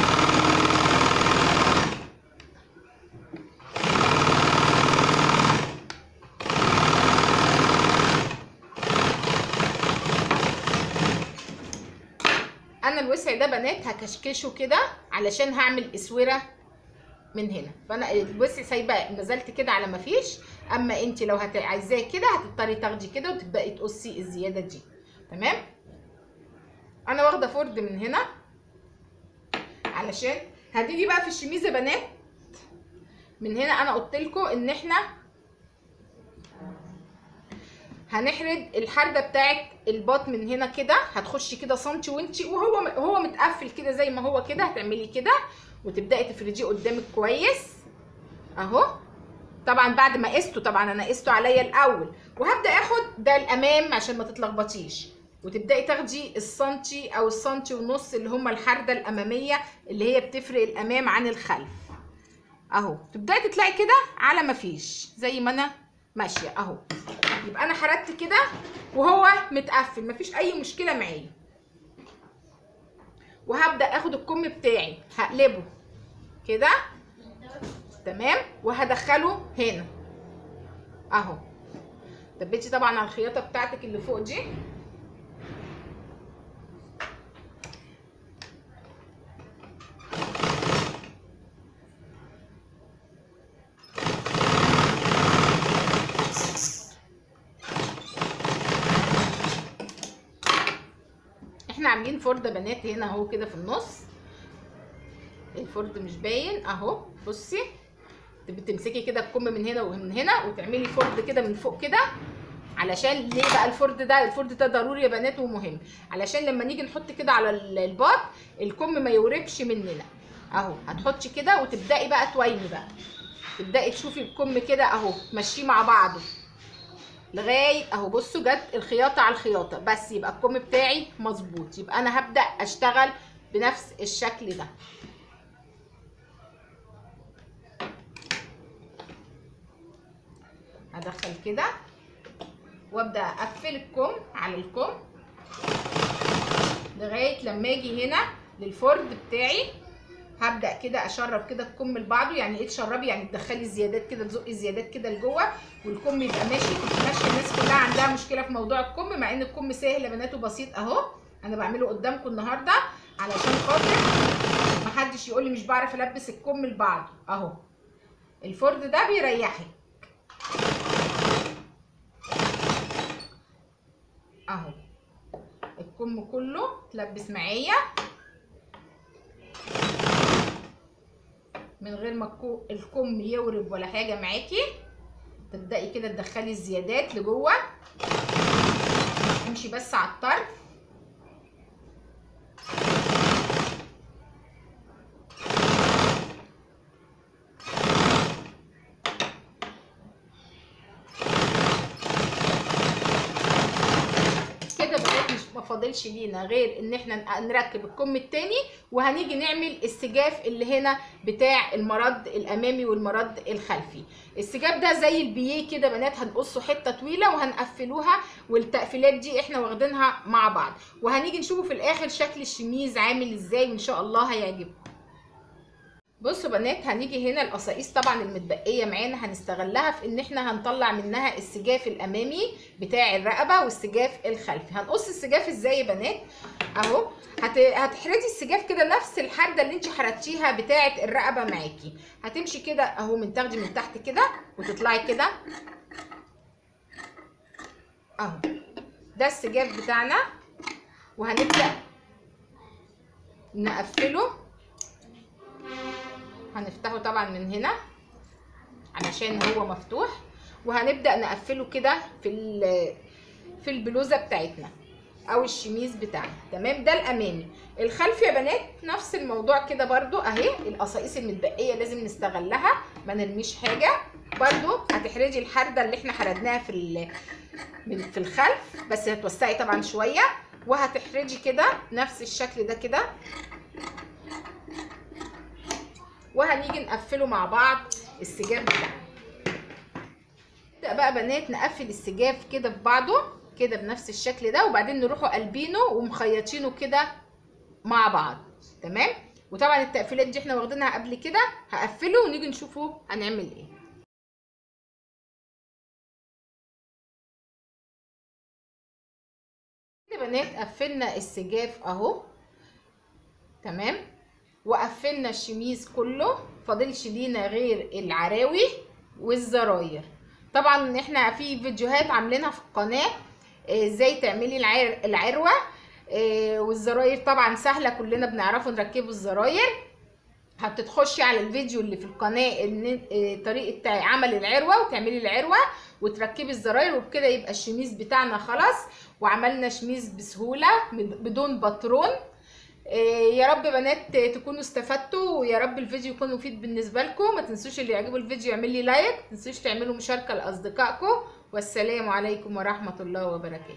انا الوسع ده بنات هكشكشه كده علشان هعمل اسوره من هنا فانا الوسع سايبه نزلت كده على ما فيش اما انت لو هت... عايزاه كده هتضطري تاخدي كده وتبداي تقصي الزياده دي تمام انا واخده فرد من هنا علشان هتيجي بقى في الشميز يا بنات من هنا انا قلت لكم ان احنا هنحرد الحرده بتاعت الباط من هنا كده هتخشي كده سنتي وانتي وهو هو متقفل كده زي ما هو كده هتعملي كده وتبداي تفرديه قدامك كويس اهو طبعا بعد ما قسته طبعا انا قسته عليا الاول وهبدا اخد ده الامام عشان ما تتلخبطيش وتبداي تاخدي السنتي او السنتي ونص اللي هما الحرده الاماميه اللي هي بتفرق الامام عن الخلف اهو تبداي تطلعي كده على ما فيش زي ما انا ماشيه اهو يبقى انا حردت كده وهو متقفل مفيش اي مشكله معايا وهبدا اخد الكم بتاعي هقلبه كده تمام وهدخله هنا اهو دبيتي طبعا على الخياطه بتاعتك اللي فوق دي فرده بنات هنا اهو كده في النص الفرد مش باين اهو بصي بتمسكي كده الكم من هنا ومن هنا وتعملي فرد كده من فوق كده علشان ليه بقى الفرد ده الفرد ده ضروري يا بنات ومهم علشان لما نيجي نحط كده على ال- الباط الكم ما يوربش مننا اهو هتحطي كده وتبداي بقى تويني بقى تبداي تشوفي الكم كده اهو تمشيه مع بعضه لغايه اهو بصوا جت الخياطه على الخياطه بس يبقى الكم بتاعي مظبوط يبقى انا هبدا اشتغل بنفس الشكل ده هدخل كده وابدا اقفل الكم على الكم لغايه لما اجي هنا للفرد بتاعي هبدا كده اشرب كده الكم لبعضه يعني ايه تشربي يعني تدخلي الزيادات كده تزقي الزيادات كده لجوه والكم يبقى ماشي كنت ماشيه الناس كلها عندها مشكله في موضوع الكم مع ان الكم سهل يا بنات وبسيط اهو انا بعمله قدامكم النهارده علشان خاطر محدش يقول لي مش بعرف البس الكم لبعضه اهو الفرد ده بيريحك اهو الكم كله تلبس معايا من غير ما الكو- الكم يورب ولا حاجه معاكي تبداي كده تدخلي الزيادات لجوه امشي بس على الطرف كده بقى مش ما فاضلش لينا غير ان احنا ن- نركب الكم التاني وهنيجي نعمل السجاف اللي هنا بتاع المرد الامامي والمرد الخلفي السجاف ده زي البيه كده بنات هنقصه حته طويله وهنقفلوها والتقفيلات دي احنا واخدينها مع بعض وهنيجي نشوفه في الاخر شكل الشميز عامل ازاي وان شاء الله هيعجبكم بصوا بنات هنيجي هنا القصاقيس طبعا المتبقيه معانا هنستغلها في ان احنا هنطلع منها السجاف الامامي بتاع الرقبه والسجاف الخلفي هنقص السجاف ازاي يا بنات اهو هت... هتحردي السجاف كده نفس الحرده اللي انت حردتيها بتاعه الرقبه معاكي هتمشي كده اهو من تاخدي من تحت كده وتطلعي كده اهو ده السجاف بتاعنا وهنبدا نقفله هنفتحه طبعا من هنا علشان هو مفتوح وهنبدا نقفله كده في ال- في البلوزه بتاعتنا او الشميز بتاعنا تمام ده الامامي الخلفي يا بنات نفس الموضوع كده برضو اهي القصاقيس المتبقيه لازم نستغلها ما نرميش حاجه برضو هتحرجي الحرده اللي احنا حردناها في ال- من- في الخلف بس هتوسعي طبعا شويه وهتحرجي كده نفس الشكل ده كده وهنيجي نقفله مع بعض السجاف بتاعنا نبدا بقى بنات نقفل السجاف كده في بعضه كده بنفس الشكل ده وبعدين نروحوا قلبينه ومخيطينه كده مع بعض تمام وطبعا التقفيلات دي احنا واخدينها قبل كده هقفله ونيجي نشوفه هنعمل ايه كده بنات قفلنا السجاف اهو تمام وقفلنا الشميز كله فاضلش لينا غير العراوي والزراير طبعا احنا في فيديوهات عاملينها في القناه آه، ازاي تعملي العر... العروه آه، والزراير طبعا سهله كلنا بنعرفه نركبه الزراير هتتخشي على الفيديو اللي في القناه ان آه، طريقه تع- عمل العروه وتعملي العروه وتركبي الزراير وبكده يبقى الشميز بتاعنا خلاص وعملنا شميز بسهوله من- بدون باترون إيه، يا رب بنات تكونوا استفدتوا ويا رب الفيديو يكون مفيد بالنسبه لكم ما تنسوش اللي يعجبه الفيديو يعمل لي لايك ما تنسوش تعملوا مشاركه لاصدقائكم والسلام عليكم ورحمه الله وبركاته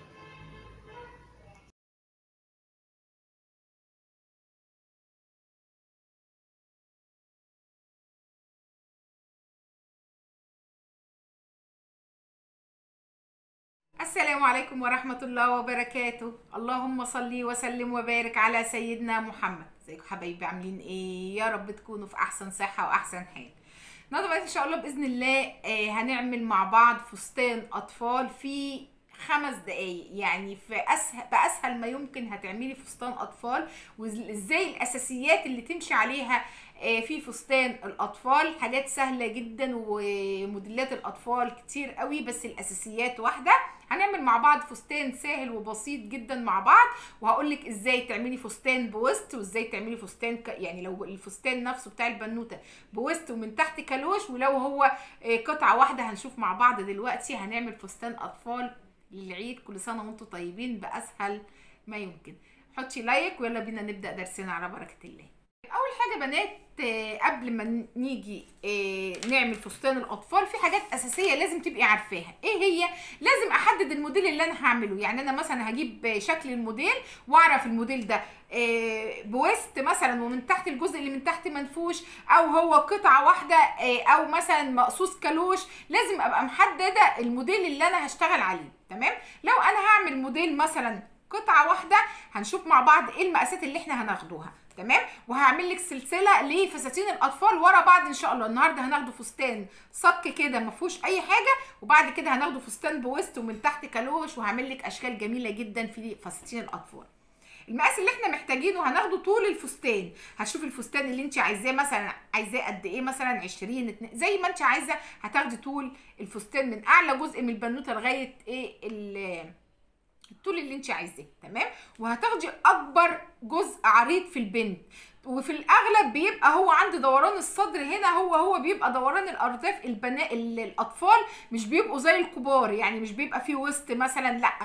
السلام عليكم ورحمة الله وبركاته اللهم صل وسلم وبارك على سيدنا محمد ازيكم حبايبي عاملين ايه يا رب تكونوا في احسن صحة واحسن حال النهارده بقى ان شاء الله باذن الله آه، هنعمل مع بعض فستان اطفال فيه خمس دقايق يعني في اسهل باسهل ما يمكن هتعملي فستان اطفال وازاي الاساسيات اللي تمشي عليها آه، في فستان الاطفال حاجات سهله جدا وموديلات الاطفال كتير قوي بس الاساسيات واحده هنعمل مع بعض فستان سهل وبسيط جدا مع بعض وهقول لك ازاي تعملي فستان بوست وازاي تعملي فستان ك... يعني لو الفستان نفسه بتاع البنوته بوست ومن تحت كالوش ولو هو آه، قطعه واحده هنشوف مع بعض دلوقتي هنعمل فستان اطفال للعيد كل سنه وانتم طيبين باسهل ما يمكن حطي لايك ويلا بينا نبدا درسنا على بركه الله اول حاجه بنات آه، قبل ما نيجي آه، نعمل فستان الاطفال في حاجات اساسيه لازم تبقي عارفاها ايه هي لازم احدد الموديل اللي انا هعمله يعني انا مثلا هجيب شكل الموديل واعرف الموديل ده آه، بويست مثلا ومن تحت الجزء اللي من تحت منفوش او هو قطعه واحده آه، او مثلا مقصوص كالوش لازم ابقى محدده الموديل اللي انا هشتغل عليه تمام لو انا هعمل موديل مثلا قطعه واحده هنشوف مع بعض ايه المقاسات اللي احنا هناخدوها تمام وهعمل لك سلسله لفساتين الاطفال ورا بعض ان شاء الله النهارده هناخده فستان صك كده ما فيهوش اي حاجه وبعد كده هناخده فستان بويست ومن تحت كالوش وهعمل لك اشكال جميله جدا في فساتين الاطفال المقاس اللي احنا محتاجينه هناخده طول الفستان هتشوفي الفستان اللي انت عايزاه مثلا عايزاه قد ايه مثلا 20 اتنين- زي ما انت عايزه هتاخدي طول الفستان من اعلى جزء من البنوته لغايه ايه ال- الطول اللي انت عايزاه تمام وهتاخدي اكبر جزء عريض في البنت وفي الاغلب بيبقى هو عند دوران الصدر هنا هو هو بيبقى دوران الارداف البناء الاطفال مش بيبقوا زي الكبار يعني مش بيبقى فيه وسط مثلا لا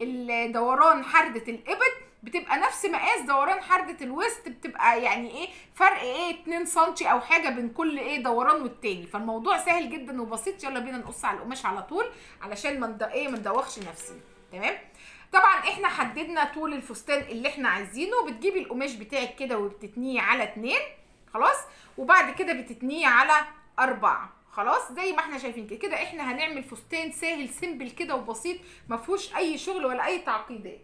الدوران حردة الابط بتبقى نفس مقاس دوران حردة الوسط بتبقى يعني ايه فرق ايه 2 سم او حاجه بين كل ايه دوران والتاني فالموضوع سهل جدا وبسيط يلا بينا نقص على القماش على طول علشان ما ند- ايه ما ندوخش نفسنا تمام طبعا احنا حددنا طول الفستان اللي احنا عايزينه بتجيبي القماش بتاعك كده وبتتنيه على اتنين خلاص وبعد كده بتتنيه على اربعة خلاص زي ما احنا شايفين كده كده احنا هنعمل فستان سهل سيمبل كده وبسيط ما فيهوش اي شغل ولا اي تعقيدات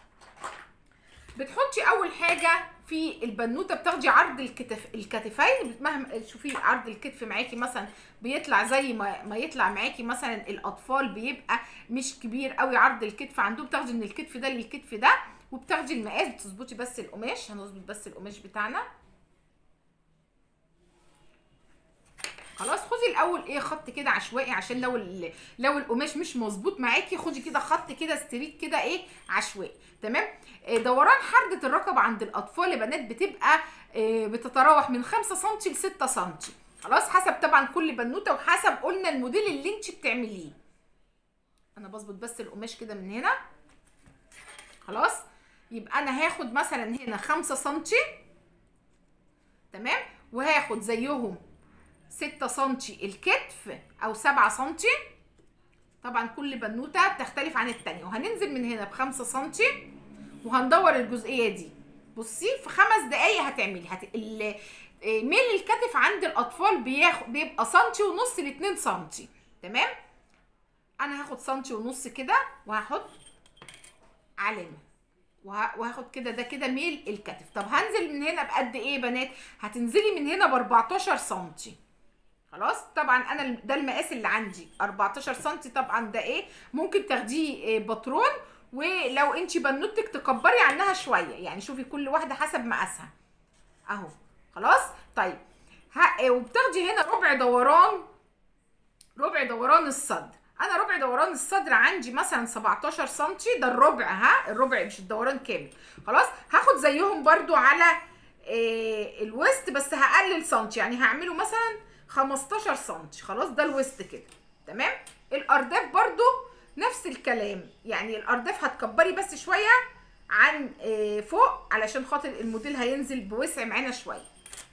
بتحطي اول حاجه في البنوته بتاخدي عرض الكتف الكتفين مهما شوفي عرض الكتف معاكي مثلا بيطلع زي ما ما يطلع معاكي مثلا الاطفال بيبقى مش كبير قوي عرض الكتف عندهم بتاخدي من الكتف ده للكتف ده وبتاخدي المقاس بتظبطي بس القماش هنظبط بس القماش بتاعنا خلاص خدي الاول ايه خط كده عشوائي عشان لو ال- لو القماش مش مظبوط معاكي خدي كده خط كده ستريت كده ايه عشوائي تمام آه، دوران حردة الرقبة عند الاطفال يا بنات بتبقى آه، بتتراوح من 5 سم ل 6 سم خلاص حسب طبعا كل بنوته وحسب قلنا الموديل اللي انت بتعمليه انا بظبط بس القماش كده من هنا خلاص يبقى انا هاخد مثلا هنا 5 سم تمام وهاخد زيهم 6 سم الكتف او 7 سم طبعا كل بنوته بتختلف عن التانية وهننزل من هنا ب 5 سم وهندور الجزئيه دي بصي في خمس دقايق هتعملي هت... ال... آه، ميل الكتف عند الاطفال بياخد بيبقى سنتي ونص ل 2 سنتي تمام انا هاخد سنتي ونص كده وهحط علامه وه- وهاخد كده ده كده ميل الكتف طب هنزل من هنا بقد ايه يا بنات هتنزلي من هنا ب 14 سنتي خلاص طبعا انا الم- ده المقاس اللي عندي 14 سنتي طبعا ده ايه ممكن تاخديه إيه، باترون ولو انت بنوتك تكبري عنها شويه يعني شوفي كل واحده حسب مقاسها اهو خلاص طيب ها إيه، وبتاخدي هنا ربع دوران ربع دوران الصدر انا ربع دوران الصدر عندي مثلا 17 سنتي ده الربع ها الربع مش الدوران كامل خلاص هاخد زيهم برضو على إيه الوسط بس هقلل سنتي يعني هعمله مثلا 15 سنتي خلاص ده الوسط كده تمام الارداف برضو نفس الكلام يعني الارداف هتكبري بس شويه عن إيه فوق علشان خاطر الموديل هينزل بوسع معانا شويه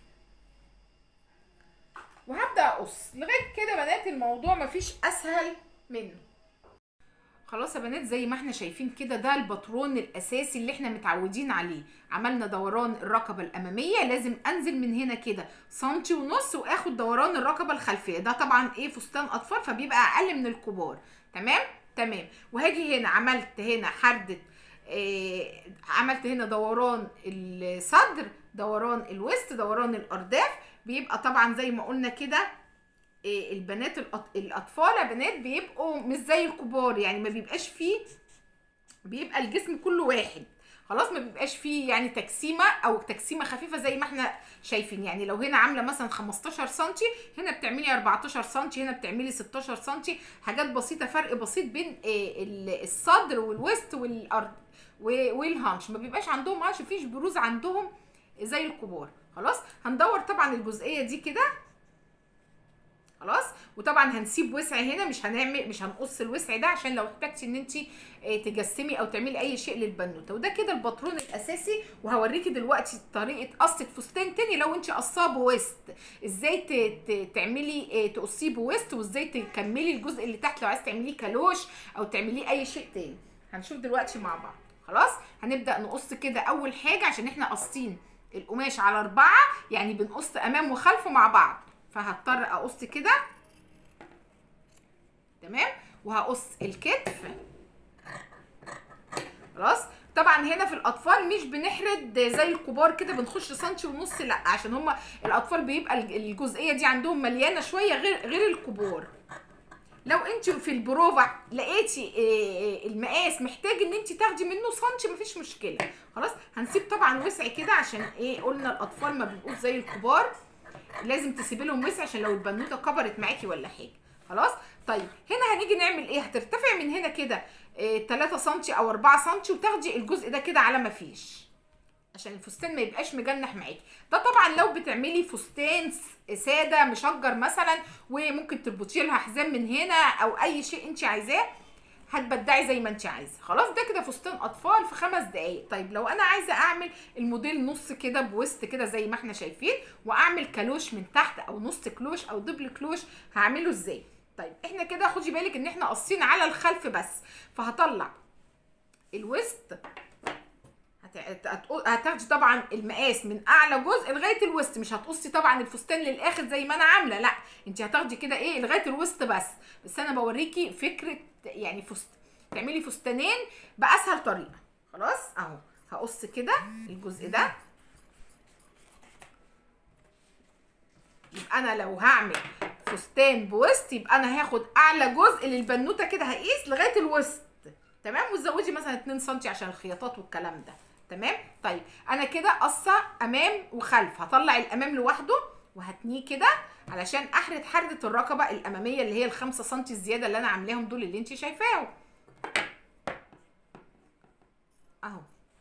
وهبدا اقص لغايه كده بنات الموضوع مفيش اسهل منه خلاص يا بنات زي ما احنا شايفين كده ده الباترون الاساسي اللي احنا متعودين عليه عملنا دوران الرقبه الاماميه لازم انزل من هنا كده سنتي ونص واخد دوران الرقبه الخلفيه ده طبعا ايه فستان اطفال فبيبقى اقل من الكبار تمام تمام وهاجي هنا عملت هنا حردة إيه عملت هنا دوران الصدر دوران الوسط دوران الارداف بيبقى طبعا زي ما قلنا كده إيه البنات الأط- الاطفال يا بنات بيبقوا مش زي الكبار يعني ما بيبقاش فيه بيبقى الجسم كله واحد خلاص ما بيبقاش فيه يعني تجسيمه او تجسيمه خفيفه زي ما احنا شايفين يعني لو هنا عامله مثلا 15 سم هنا بتعملي 14 سم هنا بتعملي 16 سم حاجات بسيطه فرق بسيط بين إيه ال- الصدر والوسط والارض و- والهانش ما بيبقاش عندهم هانش مفيش بروز عندهم زي الكبار خلاص هندور طبعا الجزئيه دي كده خلاص وطبعا هنسيب وسع هنا مش هنعمل مش هنقص الوسع ده عشان لو احتجتي ان انت تجسمي او تعملي اي شيء للبنوته وده كده الباترون الاساسي وهوريكي دلوقتي طريقه قصه فستان تاني لو انت قصاه بويست ازاي ت- ت- تعملي آه، تقصيه بويست وازاي تكملي الجزء اللي تحت لو عايز تعمليه كالوش او تعمليه اي شيء تاني هنشوف دلوقتي مع بعض خلاص هنبدا نقص كده اول حاجه عشان احنا قاصين القماش على اربعه يعني بنقص امام وخلف مع بعض فهضطر اقص كده تمام وهقص الكتف خلاص طبعا هنا في الاطفال مش بنحرد زي الكبار كده بنخش سنتي ونص لا عشان هما الاطفال بيبقى الج- الجزئيه دي عندهم مليانه شويه غير غير الكبار لو انت في البروفا لقيتي آه، المقاس محتاج ان انت تاخدي منه سنتي مفيش مشكله خلاص هنسيب طبعا وسع كده عشان ايه قلنا الاطفال ما بيبقوش زي الكبار لازم تسيبي لهم وسع عشان لو البنوته كبرت معاكي ولا حاجه خلاص طيب هنا هنيجي نعمل ايه هترتفع من هنا كده إيه 3 سم او 4 سم وتاخدي الجزء ده كده على ما فيش عشان الفستان ما يبقاش مجنح معاكي ده طبعا لو بتعملي فستان س- ساده مشجر مثلا وممكن تربطي لها حزام من هنا او اي شيء انت عايزاه هتبدعي زي ما انت عايزه خلاص ده كده فستان اطفال في خمس دقايق طيب لو انا عايزه اعمل الموديل نص كده بوسط كده زي ما احنا شايفين واعمل كالوش من تحت او نص كلوش او دبل كلوش هعمله ازاي طيب احنا كده خدي بالك ان احنا قاصين على الخلف بس فهطلع الوسط هت- هت- هتاخدي طبعا المقاس من اعلى جزء لغايه الوسط مش هتقصي طبعا الفستان للاخر زي ما انا عامله لا انت هتاخدي كده ايه لغايه الوسط بس بس انا بوريكي فكره يعني فست تعملي فستانين باسهل طريقه خلاص اهو هقص كده الجزء ده يبقى انا لو هعمل فستان بوسط يبقى انا هاخد اعلى جزء للبنوته كده هقيس لغايه الوسط تمام وتزودي مثلا 2 سم عشان الخياطات والكلام ده تمام طيب انا كده قصه امام وخلف هطلع الامام لوحده وهتنيه كده علشان احرد حردة الرقبه الاماميه اللي هي الخمسة سم الزياده اللي انا عاملاهم دول اللي انت شايفاهم اهو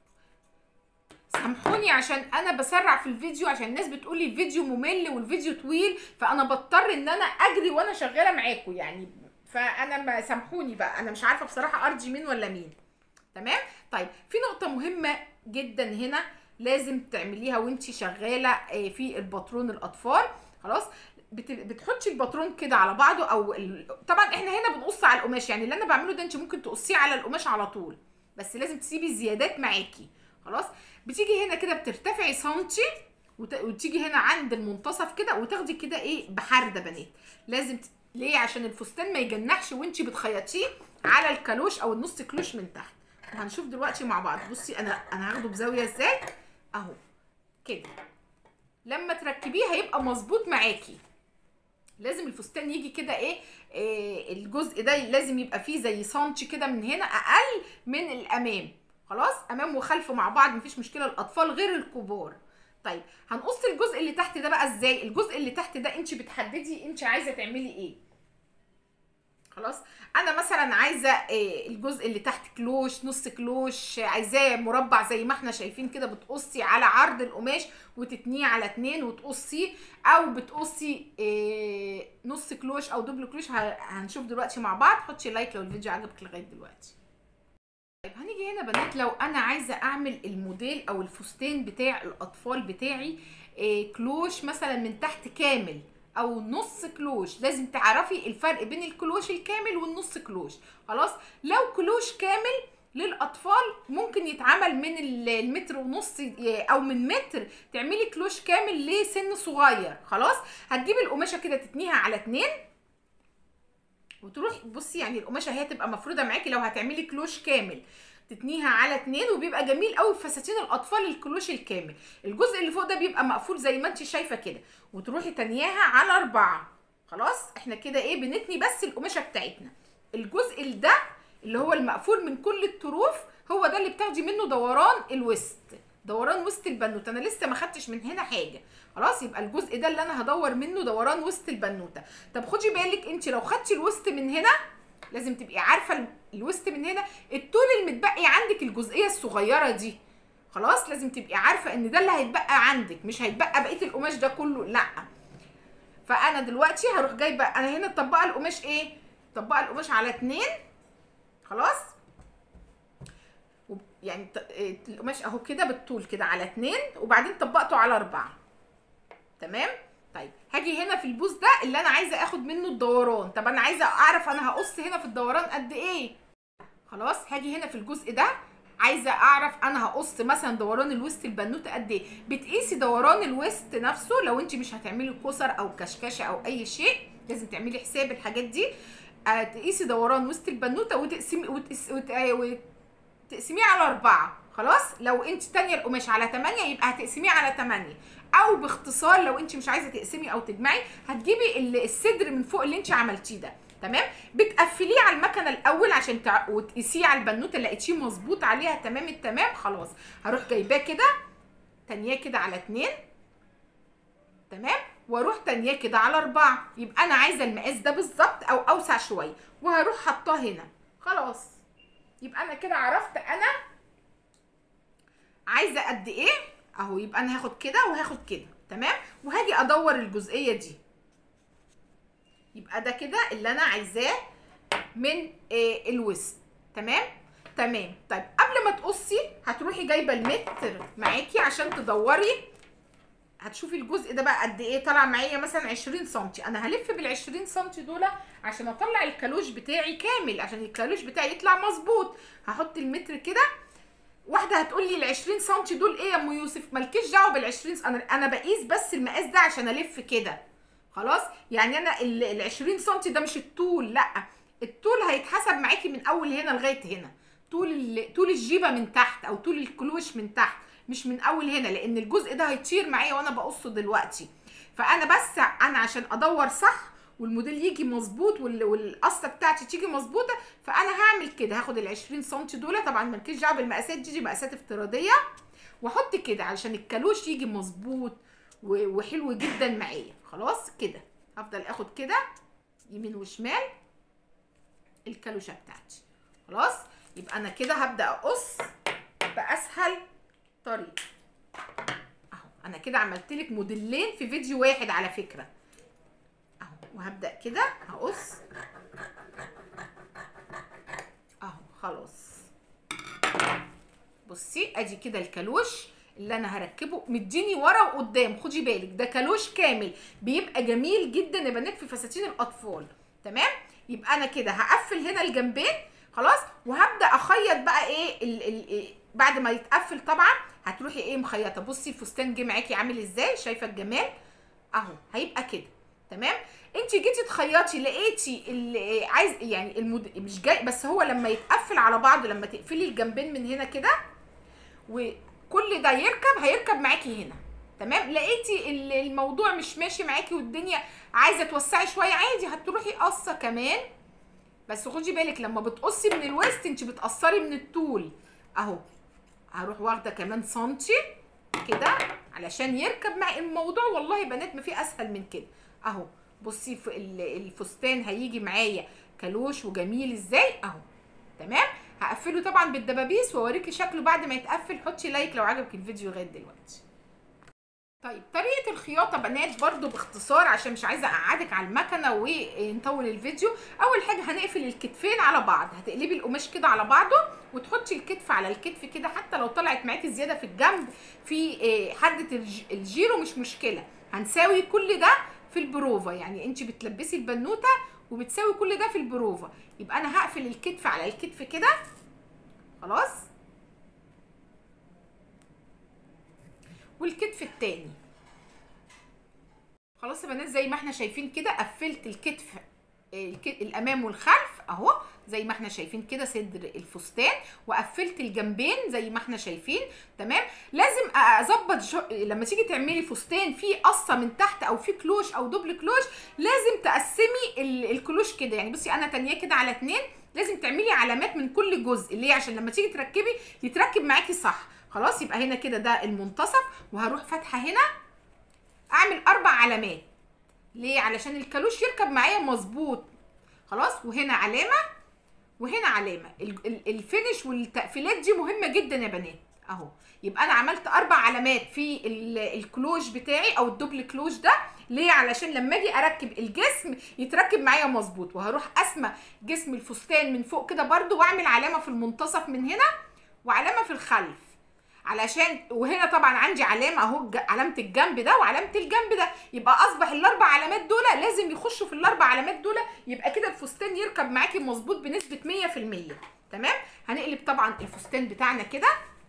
سامحوني عشان انا بسرع في الفيديو عشان الناس بتقول لي الفيديو ممل والفيديو طويل فانا بضطر ان انا اجري وانا شغاله معاكم يعني فانا ما سامحوني بقى انا مش عارفه بصراحه ارجي مين ولا مين تمام طيب في نقطه مهمه جدا هنا لازم تعمليها وانت شغاله آه، في الباترون الاطفال خلاص بت- بتحطي الباترون كده على بعضه او ال... طبعا احنا هنا بنقص على القماش يعني اللي انا بعمله ده انت ممكن تقصيه على القماش على طول بس لازم تسيبي زيادات معاكي خلاص بتيجي هنا كده بترتفعي سنتي وت... وتيجي هنا عند المنتصف كده وتاخدي كده ايه بحرده بنات لازم ت... ليه عشان الفستان ما يجنحش وانتي بتخيطيه على الكالوش او النص كلوش من تحت وهنشوف دلوقتي مع بعض بصي انا انا هاخده بزاويه ازاي اهو كده لما تركبيه هيبقى مظبوط معاكي لازم الفستان يجي كده ايه, إيه الجزء ده لازم يبقى فيه زي سنتي كده من هنا اقل من الامام خلاص امام وخلف مع بعض مفيش مشكله الاطفال غير الكبار طيب هنقص الجزء اللي تحت ده بقى ازاي الجزء اللي تحت ده انت بتحددي انت عايزه تعملي ايه خلاص انا مثلا عايزه إيه الجزء اللي تحت كلوش نص كلوش عايزاه مربع زي ما احنا شايفين كده بتقصي على عرض القماش وتتنيه على اتنين وتقصيه او بتقصي إيه نص كلوش او دبل كلوش ه- هنشوف دلوقتي مع بعض حطي لايك لو الفيديو عجبك لغايه دلوقتي طيب هنيجي هنا بنات لو انا عايزه اعمل الموديل او الفستان بتاع الاطفال بتاعي إيه كلوش مثلا من تحت كامل او نص كلوش لازم تعرفي الفرق بين الكلوش الكامل والنص كلوش خلاص لو كلوش كامل للاطفال ممكن يتعمل من ال- المتر ونص ي- او من متر تعملي كلوش كامل لسن صغير خلاص هتجيبي القماشه كده تتنيها على اتنين وتروحي بصي يعني القماشه هي تبقى مفروده معاكي لو هتعملي كلوش كامل تتنيها على اتنين وبيبقى جميل قوي في فساتين الاطفال الكلوش الكامل الجزء اللي فوق ده بيبقى مقفول زي ما انت شايفه كده وتروحي تانياها على اربعه خلاص احنا كده ايه بنتني بس القماشه بتاعتنا الجزء ال ده اللي هو المقفول من كل الطروف هو ده اللي بتاخدي منه دوران الوسط دوران وسط البنوته انا لسه ما خدتش من هنا حاجه خلاص يبقى الجزء ده اللي انا هدور منه دوران وسط البنوته طب خدي بالك انت لو خدتي الوسط من هنا لازم تبقي عارفه ال- الوسط من هنا الطول المتبقي عندك الجزئيه الصغيره دي خلاص لازم تبقي عارفه ان ده اللي هيتبقى عندك مش هيتبقى بقيه القماش ده كله لا فانا دلوقتي هروح جايبه انا هنا مطبقه القماش ايه مطبقه القماش على اتنين خلاص وب- يعني ت- إيه، القماش اهو كده بالطول كده على اتنين وبعدين طبقته على اربعه تمام طيب هاجي هنا في البوز ده اللي انا عايزه اخد منه الدوران طب انا عايزه اعرف انا هقص هنا في الدوران قد ايه خلاص هاجي هنا في الجزء ده عايزه اعرف انا هقص مثلا دوران الوسط البنوته قد ايه بتقيسي دوران الوسط نفسه لو انت مش هتعملي كسر او كشكشه او اي شيء لازم تعملي حساب الحاجات دي آه، تقيسي دوران وسط البنوته وتقسمي وتقس... وت... آه، وت... تقسميه على أربعة خلاص لو انت تانية القماش على تمانية يبقى هتقسميه على تمانية او باختصار لو انت مش عايزه تقسمي او تجمعي هتجيبي ال- الصدر من فوق اللي انت عملتيه ده تمام بتقفليه على المكنه الاول عشان تع... وتقيسيه على البنوته اللي لقيتيه مظبوط عليها تمام التمام خلاص هروح جايباه كده تانية كده على اتنين تمام واروح تانية كده على اربعة يبقى انا عايزه المقاس ده بالظبط او اوسع شويه وهروح حطاه هنا خلاص يبقى انا كده عرفت انا عايزه قد ايه اهو يبقى انا هاخد كده وهاخد كده تمام وهاجي ادور الجزئيه دي يبقى ده كده اللي انا عايزاه من آه الوسط تمام تمام طيب قبل ما تقصي هتروحي جايبه المتر معاكي عشان تدوري هتشوفي الجزء ده بقى قد ايه طالع معايا مثلا 20 سم انا هلف بال 20 سم دول عشان اطلع الكالوش بتاعي كامل عشان الكالوش بتاعي يطلع مظبوط هحط المتر كده واحده هتقول لي ال 20 سم دول ايه يا ام يوسف مالكيش دعوه بال 20 سم. انا انا بقيس بس المقاس ده عشان الف كده خلاص يعني انا ال 20 سم ده مش الطول لا الطول هيتحسب معاكي من اول هنا لغايه هنا طول ال- طول الجيبه من تحت او طول الكلوش من تحت مش من اول هنا لان الجزء ده هيطير معايا وانا بقصه دلوقتي فانا بس انا عشان ادور صح والموديل يجي مظبوط وال- والقصه بتاعتي تيجي مظبوطه فانا هعمل كده هاخد ال 20 سم دول طبعا مالكيش دعوه بالمقاسات دي دي مقاسات افتراضيه واحط كده علشان الكالوش يجي مظبوط و- وحلو جدا معايا خلاص كده هفضل اخد كده يمين وشمال الكالوشه بتاعتي خلاص يبقى انا كده هبدا اقص باسهل طريقه اهو انا كده عملت لك موديلين في فيديو واحد على فكره اهو وهبدا كده هقص اهو خلاص بصي ادي كده الكالوش اللي انا هركبه مديني ورا وقدام خدي بالك ده كالوش كامل بيبقى جميل جدا يا بنات في فساتين الاطفال تمام يبقى انا كده هقفل هنا الجنبين خلاص وهبدا اخيط بقى ايه ال ال إيه بعد ما يتقفل طبعا هتروحي ايه مخيطه بصي الفستان جه معاكي عامل ازاي شايفه الجمال اهو هيبقى كده تمام انت جيتي تخيطي لقيتي اللي عايز يعني المد... مش جاي بس هو لما يتقفل على بعضه لما تقفلي الجنبين من هنا كده وكل ده يركب هيركب معاكي هنا تمام لقيتي ال- الموضوع مش ماشي معاكي والدنيا عايزه توسعي شويه عادي هتروحي قصه كمان بس خدي بالك لما بتقصي من الوسط انت بتقصري من الطول اهو هروح واخده كمان سنتي كده علشان يركب مع الموضوع والله يا بنات ما في اسهل من كده اهو بصي في ال- الفستان هيجي معايا كالوش وجميل ازاي اهو تمام هقفله طبعا بالدبابيس واوريكي شكله بعد ما يتقفل حطي لايك لو عجبك الفيديو لغايه دلوقتي طيب طريقه الخياطه بنات برضو باختصار عشان مش عايزه اقعدك على المكنه ونطول الفيديو اول حاجه هنقفل الكتفين على بعض هتقلبي القماش كده على بعضه وتحطي الكتف على الكتف كده حتى لو طلعت معاكي زياده في الجنب في آه، حده الج- الجيرو مش مشكله هنساوي كل ده في البروفا يعني انت بتلبسي البنوته وبتساوي كل ده في البروفا يبقى انا هقفل الكتف على الكتف كده خلاص والكتف التاني خلاص يا بنات زي ما احنا شايفين كده قفلت الكتف الك- الامام والخلف اهو زي ما احنا شايفين كده صدر الفستان وقفلت الجنبين زي ما احنا شايفين تمام لازم اظبط جو... لما تيجي تعملي فستان فيه قصه من تحت او فيه كلوش او دبل كلوش لازم تقسمي ال- الكلوش كده يعني بصي انا تانية كده على اتنين لازم تعملي علامات من كل جزء ليه عشان لما تيجي تركبي يتركب معاكي صح خلاص يبقى هنا كده ده المنتصف وهروح فاتحه هنا اعمل اربع علامات ليه علشان الكالوش يركب معايا مظبوط خلاص وهنا علامه وهنا علامه ال- ال- الفينش والتقفيلات دي مهمه جدا يا بنات اهو يبقى انا عملت اربع علامات في ال- الكلوش بتاعي او الدبل كلوش ده ليه علشان لما اجي اركب الجسم يتركب معايا مظبوط وهروح اسمى جسم الفستان من فوق كده برده واعمل علامه في المنتصف من هنا وعلامه في الخلف علشان وهنا طبعا عندي علامه اهو ج- علامه الجنب ده وعلامه الجنب ده يبقى اصبح الاربع علامات دول لازم يخشوا في الاربع علامات دول يبقى كده الفستان يركب معاكي مظبوط بنسبه 100% تمام هنقلب طبعا الفستان بتاعنا كده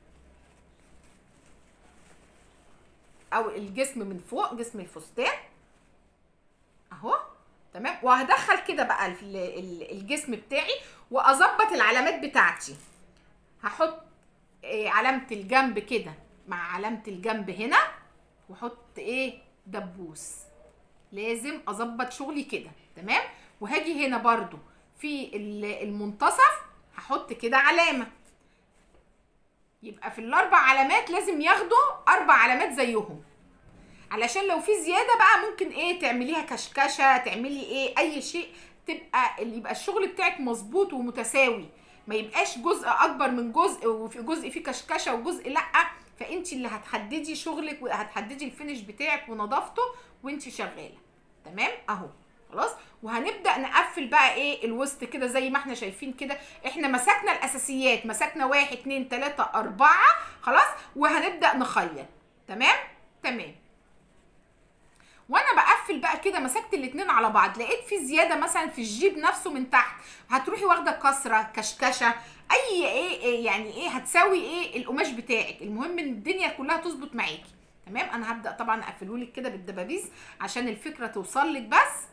او الجسم من فوق جسم الفستان اهو تمام وهدخل كده بقى ال- ال- الجسم بتاعي واظبط العلامات بتاعتي هحط إيه علامة الجنب كده مع علامة الجنب هنا واحط ايه دبوس لازم اظبط شغلي كده تمام وهاجي هنا برضو في ال- المنتصف هحط كده علامة يبقى في الاربع علامات لازم ياخدوا اربع علامات زيهم علشان لو في زيادة بقى ممكن ايه تعمليها كشكشة تعملي ايه اي شيء تبقى اللي يبقى الشغل بتاعك مظبوط ومتساوي ما يبقاش جزء اكبر من جزء وفي جزء فيه كشكشه وجزء لا فانت اللي هتحددي شغلك وهتحددي الفينش بتاعك ونظافته وانت شغاله تمام اهو خلاص وهنبدا نقفل بقى ايه الوسط كده زي ما احنا شايفين كده احنا مسكنا الاساسيات مسكنا واحد اتنين تلاته اربعه خلاص وهنبدا نخيط تمام تمام وانا بقفل بقى كده مسكت الاتنين على بعض لقيت في زياده مثلا في الجيب نفسه من تحت هتروحي واخده كسره كشكشه اي ايه, إيه يعني ايه هتساوي ايه القماش بتاعك المهم ان الدنيا كلها تظبط معاكي تمام انا هبدا طبعا اقفله لك كده بالدبابيس عشان الفكره توصل لك بس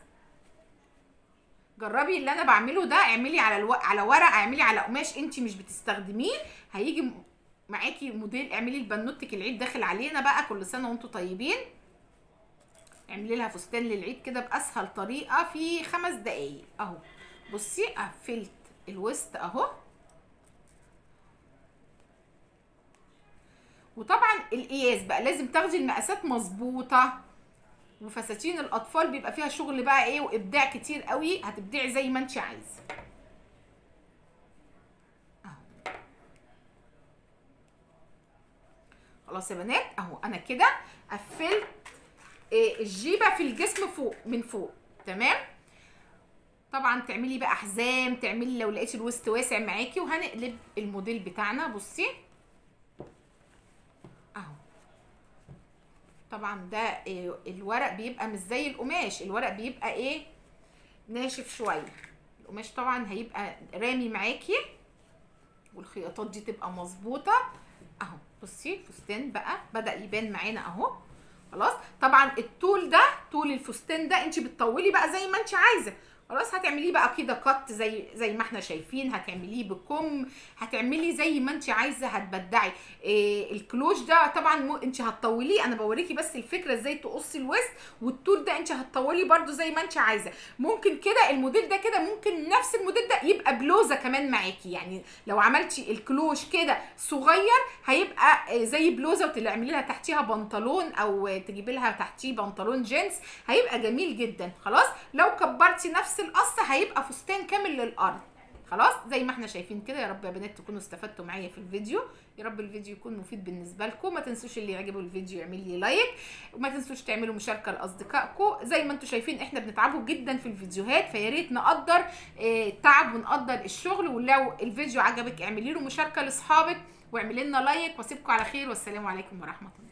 جربي اللي انا بعمله ده اعملي على الو... على ورق اعملي على قماش انت مش بتستخدميه هيجي م- معاكي موديل اعملي لبنوتك العيد داخل علينا بقى كل سنه وانتم طيبين اعملي لها فستان للعيد كده باسهل طريقه في خمس دقايق اهو بصي قفلت الوسط اهو وطبعا القياس بقى لازم تاخدي المقاسات مظبوطه وفساتين الاطفال بيبقى فيها شغل بقى ايه وابداع كتير قوي هتبدعي زي ما انت عايزه اهو خلاص يا بنات اهو انا كده قفلت إيه الجيبه في الجسم فوق من فوق تمام طبعا تعملي بقى حزام تعملي لو لقيتي الوسط واسع معاكي وهنقلب الموديل بتاعنا بصي اهو طبعا ده إيه الورق بيبقى مش زي القماش الورق بيبقى ايه ناشف شويه القماش طبعا هيبقى رامي معاكي والخياطات دي تبقى مظبوطه اهو بصي الفستان بقى بدا يبان معانا اهو خلاص طبعا الطول ده طول الفستان ده انت بتطولي بقى زي ما انت عايزه خلاص هتعمليه بقى كده قط زي زي ما احنا شايفين هتعمليه بكم هتعملي زي ما انت عايزه هتبدعي إيه الكلوش ده طبعا مو انت هتطوليه انا بوريكي بس الفكره ازاي تقصي الوسط والطول ده انت هتطوليه برده زي ما انت عايزه ممكن كده الموديل ده كده ممكن نفس الموديل ده يبقى بلوزه كمان معاكي يعني لو عملتي الكلوش كده صغير هيبقى آه، زي بلوزه وتعملي لها تحتيها بنطلون او آه، تجيبي لها تحتيه بنطلون جينز هيبقى جميل جدا خلاص لو كبرتي نفس القص هيبقى فستان كامل للارض خلاص زي ما احنا شايفين كده يا رب يا بنات تكونوا استفدتوا معايا في الفيديو يا رب الفيديو يكون مفيد بالنسبه لكم ما تنسوش اللي يعجبه الفيديو يعمل لي لايك وما تنسوش تعملوا مشاركه لاصدقائكم زي ما انتم شايفين احنا بنتعبوا جدا في الفيديوهات فيا ريت نقدر آه، التعب ونقدر الشغل ولو الفيديو عجبك اعملي له مشاركه لاصحابك واعملي لنا لايك واسيبكم على خير والسلام عليكم ورحمه الله